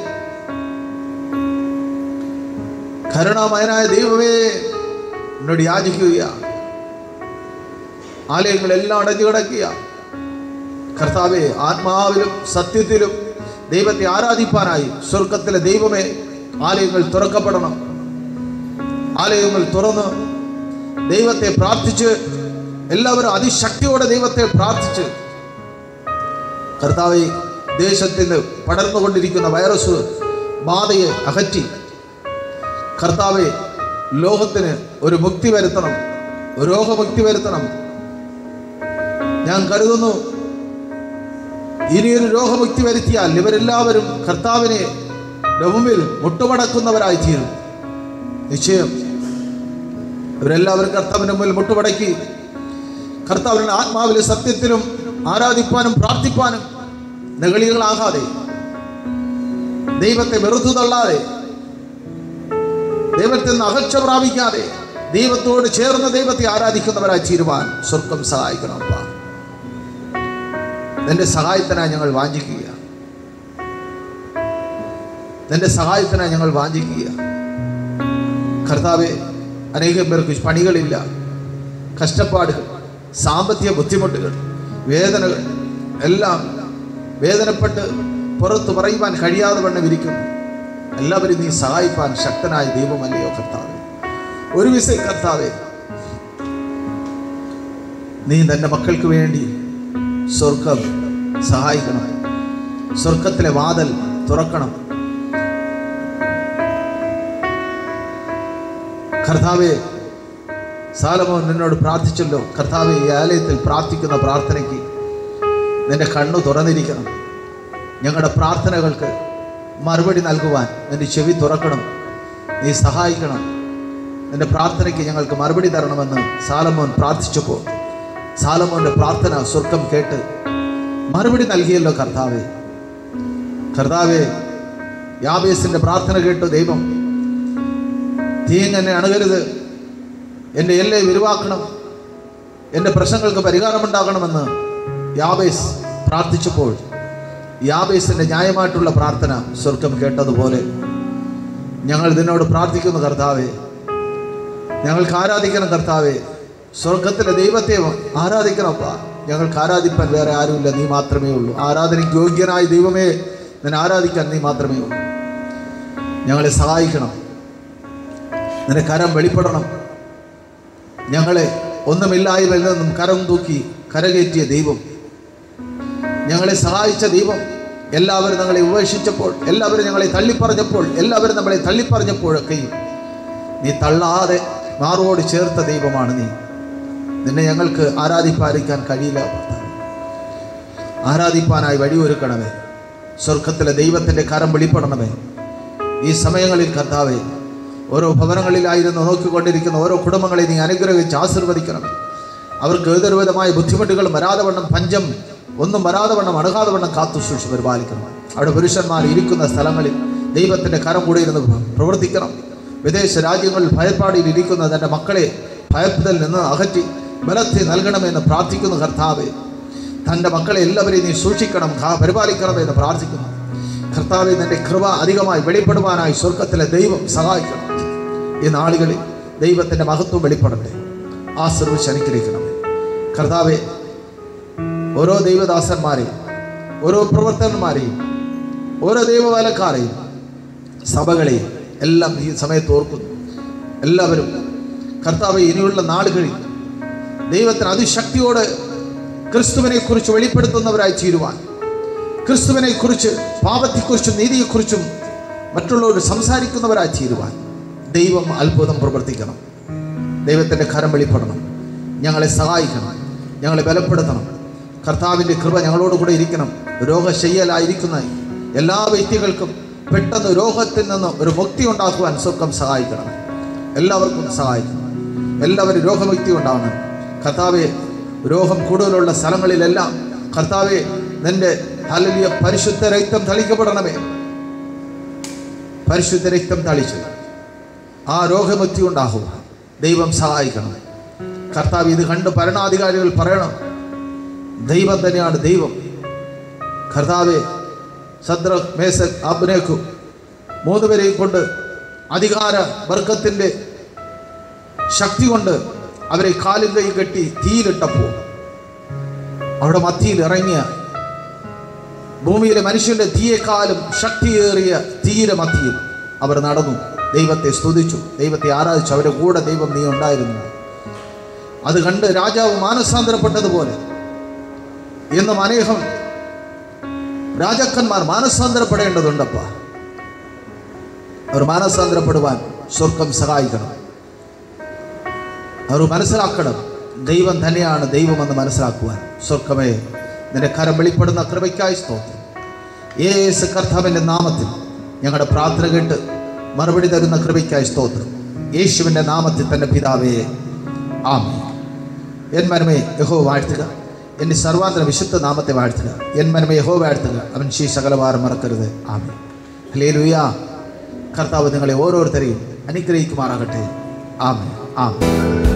കരുണാമയനായ ദൈവമേ എന്നോട് യാചിക്കുക ആലയങ്ങളെല്ലാം അടഞ്ഞു കിടക്കുക കർത്താവെ ആത്മാവിലും സത്യത്തിലും ദൈവത്തെ ആരാധിപ്പാനായി സ്വർഗത്തിലെ ദൈവമേ ആലയങ്ങൾ തുറക്കപ്പെടണം ആലയങ്ങൾ തുറന്ന് ദൈവത്തെ പ്രാർത്ഥിച്ച് എല്ലാവരും അതിശക്തിയോടെ ദൈവത്തെ പ്രാർത്ഥിച്ച് കർത്താവെ ദേശത്തിന് പടർന്നുകൊണ്ടിരിക്കുന്ന വൈറസ് ബാധയെ അകറ്റി കർത്താവെ ലോകത്തിന് ഒരു മുക്തി വരുത്തണം ഒരു രോഗമുക്തി വരുത്തണം ഞാൻ കരുതുന്നു ഇനിയൊരു രോഗമുക്തി വരുത്തിയാൽ ഇവരെല്ലാവരും കർത്താവിനെ മുമ്പിൽ മുട്ടുമടക്കുന്നവരായി തീരും നിശ്ചയം ഇവരെല്ലാവരും കർത്താവിൻ്റെ മുമ്പിൽ മുട്ടുമടക്കി കർത്താവിൻ്റെ ആത്മാവിലെ സത്യത്തിലും ആരാധിപ്പാനും പ്രാർത്ഥിപ്പാനും നെകളികളാകാതെ ദൈവത്തെ വെറുത്തു തള്ളാതെ ദൈവത്തിൽ നിന്ന് അകർച്ച പ്രാപിക്കാതെ ദൈവത്തോട് ചേർന്ന് ദൈവത്തെ ആരാധിക്കുന്നവരായി തീരുവാൻ സ്വർഗം സഹായിക്കണം അപ്പാ. നിന്റെ സഹായത്തിനായി ഞങ്ങൾ വാഞ്ചിക്കുക നിന്റെ സഹായത്തിനായി ഞങ്ങൾ വാഞ്ചിക്കുക കർത്താവെ അനേകം പേർക്ക് പണികളില്ല കഷ്ടപ്പാടുകൾ സാമ്പത്തിക ബുദ്ധിമുട്ടുകൾ വേദനകൾ എല്ലാം വേദനപ്പെട്ട് പുറത്തു പറയുവാൻ കഴിയാതെ വണ്ണം ഇരിക്കുന്നു എല്ലാവരും നീ സഹായിപ്പാൻ ശക്തനായ ദൈവമല്ലയോ കർത്താവെ ഒരു വിസ കർത്താവെ നീ തൻ്റെ മക്കൾക്ക് വേണ്ടി സ്വർഗം സഹായിക്കണം സ്വർഗത്തിലെ വാതൽ തുറക്കണം കർത്താവെ സാലമോൻ നിന്നോട് പ്രാർത്ഥിച്ചല്ലോ കർത്താവെ ഈ ആലയത്തിൽ പ്രാർത്ഥിക്കുന്ന പ്രാർത്ഥനയ്ക്ക് നിന്റെ കണ്ണു തുറന്നിരിക്കണം ഞങ്ങളുടെ പ്രാർത്ഥനകൾക്ക് മറുപടി നൽകുവാൻ നിന്റെ ചെവി തുറക്കണം നീ സഹായിക്കണം നിന്റെ പ്രാർത്ഥനയ്ക്ക് ഞങ്ങൾക്ക് മറുപടി തരണമെന്ന് സാലമോൻ പ്രാർത്ഥിച്ചപ്പോൾ സാലമോന്റെ പ്രാർത്ഥന സ്വർഗം കേട്ട് മറുപടി നൽകിയല്ലോ കർത്താവെ കർത്താവെ യാബേസിന്റെ പ്രാർത്ഥന കേട്ടു ദൈവം തീങ്ങനെ അണുകരുത് എൻ്റെ എല്ലെ വിരിവാക്കണം എൻ്റെ പ്രശ്നങ്ങൾക്ക് പരിഹാരമുണ്ടാകണമെന്ന് യാബേസ് പ്രാർത്ഥിച്ചപ്പോൾ യാബേസിൻ്റെ ന്യായമായിട്ടുള്ള പ്രാർത്ഥന സ്വർഗം കേട്ടതുപോലെ ഞങ്ങൾ ഇതിനോട് പ്രാർത്ഥിക്കുന്നു കർത്താവെ ഞങ്ങൾക്ക് ആരാധിക്കണം കർത്താവെ സ്വർഗത്തിലെ ദൈവത്തെ ആരാധിക്കണപ്പാ ഞങ്ങൾക്ക് ആരാധിപ്പാൻ വേറെ ആരുമില്ല നീ മാത്രമേ ഉള്ളൂ ആരാധനയ്ക്ക് യോഗ്യനായ ദൈവമേ നിന്നെ ആരാധിക്കാൻ നീ മാത്രമേ ഉള്ളൂ ഞങ്ങളെ സഹായിക്കണം നിന്റെ കരം വെളിപ്പെടണം ഞങ്ങളെ ഒന്നുമില്ലായ്മയിൽ നിന്നും കരം തൂക്കി കരകയറ്റിയ ദൈവം ഞങ്ങളെ സഹായിച്ച ദൈവം എല്ലാവരും ഞങ്ങളെ ഉപേക്ഷിച്ചപ്പോൾ എല്ലാവരും ഞങ്ങളെ തള്ളിപ്പറഞ്ഞപ്പോൾ എല്ലാവരും നമ്മളെ തള്ളിപ്പറഞ്ഞപ്പോഴൊക്കെയും നീ തള്ളാതെ മാറോട് ചേർത്ത ദൈവമാണ് നീ നിന്നെ ഞങ്ങൾക്ക് ആരാധിപ്പാലിക്കാൻ കഴിയില്ല ഭർത്താവേ. ആരാധിപ്പാനായി വഴിയൊരുക്കണമേ സ്വർഗത്തിലെ ദൈവത്തിൻ്റെ കരം വെളിപ്പെടണമേ ഈ സമയങ്ങളിൽ കർത്താവേ ഓരോ ഭവനങ്ങളിലായിരുന്നു നോക്കിക്കൊണ്ടിരിക്കുന്ന ഓരോ കുടുംബങ്ങളെ നീ അനുഗ്രഹിച്ച് ആശീർവദിക്കണമേ അവർക്ക് ഏതൊരുവിധമായ ബുദ്ധിമുട്ടുകൾ വരാതെ വണ്ണം പഞ്ചം ഒന്നും വരാതെ വണ്ണം അണുകാതെ വണ്ണം കാത്തു സൂക്ഷിച്ച് പരിപാലിക്കണം അവിടെ പുരുഷന്മാർ ഇരിക്കുന്ന സ്ഥലങ്ങളിൽ ദൈവത്തിൻ്റെ കരം കൂടെ ഇരുന്ന് പ്രവർത്തിക്കണം വിദേശ രാജ്യങ്ങളിൽ ഭയപ്പാടിയിൽ ഇരിക്കുന്ന തൻ്റെ മക്കളെ ഭയത്തിൽ നിന്ന് അകറ്റി ബലത്തെ നൽകണമെന്ന് പ്രാർത്ഥിക്കുന്നു കർത്താവെ തൻ്റെ മക്കളെ എല്ലാവരെയും നീ സൂക്ഷിക്കണം കാ- പരിപാലിക്കണമെന്ന് പ്രാർത്ഥിക്കുന്നു കർത്താവെ നിന്റെ കൃപ അധികമായി വെളിപ്പെടുവാനായി സ്വർഗത്തിലെ ദൈവം സഹായിക്കണം ഈ നാളുകളിൽ ദൈവത്തിൻ്റെ മഹത്വം വെളിപ്പെടട്ടെ ആശ്രമിച്ച് അനുഗ്രഹിക്കണമേ കർത്താവെ ഓരോ ദൈവദാസന്മാരെയും ഓരോ പ്രവർത്തകന്മാരെയും ഓരോ ദൈവവേലക്കാരെയും സഭകളെയും എല്ലാം ഈ സമയത്ത് ഓർക്കുന്നു എല്ലാവരും കർത്താവ് ഇനിയുള്ള നാളുകളിൽ ദൈവത്തിന് അതിശക്തിയോട് ക്രിസ്തുവിനെ കുറിച്ച് വെളിപ്പെടുത്തുന്നവരായി തീരുവാൻ ക്രിസ്തുവിനെ കുറിച്ച് പാപത്തെക്കുറിച്ചും നീതിയെക്കുറിച്ചും മറ്റുള്ളവർ സംസാരിക്കുന്നവരായി തീരുവാൻ ദൈവം അത്ഭുതം പ്രവർത്തിക്കണം ദൈവത്തിൻ്റെ കരം വെളിപ്പെടണം ഞങ്ങളെ സഹായിക്കണം ഞങ്ങളെ ബലപ്പെടുത്തണം കർത്താവിൻ്റെ കൃപ ഞങ്ങളോട് കൂടെ ഇരിക്കണം രോഗശയ്യലായിരിക്കുന്ന എല്ലാ വ്യക്തികൾക്കും പെട്ടെന്ന് രോഗത്തിൽ നിന്ന് ഒരു മുക്തി ഉണ്ടാക്കുവാൻ സ്വർഗം സഹായിക്കണം എല്ലാവർക്കും സഹായിക്കണം എല്ലാവരും രോഗമുക്തി ഉണ്ടാവണം കർത്താവെ രോഗം കൂടുതലുള്ള സ്ഥലങ്ങളിലെല്ലാം കർത്താവെ നിന്റെ ഹലലിയ പരിശുദ്ധ രക്തം തളിക്കപ്പെടണമേ പരിശുദ്ധ രക്തം തളിച്ചു ആ രോഗമുക്തി ഉണ്ടാകുക ദൈവം സഹായിക്കണം കർത്താവ് ഇത് കണ്ട് ഭരണാധികാരികൾ പറയണം ദൈവം തന്നെയാണ് ദൈവം കർത്താവെ സദ്ര മേസക് അബ്നേക്കു മൂന്നുപേരെയും കൊണ്ട് അധികാര വർഗത്തിൻ്റെ ശക്തി കൊണ്ട് അവരെ കാലും കൈ കെട്ടി തീയിലിട്ടപ്പോൾ അവിടെ മത്തിയിൽ ഇറങ്ങിയ ഭൂമിയിലെ മനുഷ്യന്റെ തീയെക്കാലും ശക്തിയേറിയ തീരെ മത്തിയിൽ അവർ നടന്നു ദൈവത്തെ സ്തുതിച്ചു ദൈവത്തെ ആരാധിച്ചു അവരുടെ കൂടെ ദൈവം നീ ഉണ്ടായിരുന്നു അത് കണ്ട് രാജാവ് മാനസാന്തരപ്പെട്ടതുപോലെ എന്നും അനേകം രാജാക്കന്മാർ മാനസാന്തരപ്പെടേണ്ടതുണ്ടപ്പ അവർ മാനസാന്തരപ്പെടുവാൻ സ്വർഗം സഹായിക്കണം അവർ മനസ്സിലാക്കണം ദൈവം തന്നെയാണ് ദൈവമെന്ന് മനസ്സിലാക്കുവാൻ സ്വർഗമേ നിന്റെ കരം വെളിപ്പെടുന്ന കൃപയ്ക്കായി സ്തോത്രം യേസ് കർത്താവിൻ്റെ നാമത്തിൽ ഞങ്ങളുടെ പ്രാർത്ഥന കേട്ട് മറുപടി തരുന്ന കൃപയ്ക്കായി സ്തോത്രം യേശുവിൻ്റെ നാമത്തിൽ തന്നെ പിതാവേ ആമേ എൻ മനമേ യഹോ വാഴ്ത്തുക എൻ്റെ സർവാന്തര വിശുദ്ധ നാമത്തെ വാഴ്ത്തുക എൻ മനമേ യഹോ വാഴ്ത്തുക അവൻ ശീ സകലവാരം മറക്കരുത് ആമേ ഹലേ ലുയാ കർത്താവ് നിങ്ങളെ ഓരോരുത്തരെയും അനുഗ്രഹിക്കുമാറാകട്ടെ ആമേ ആമേ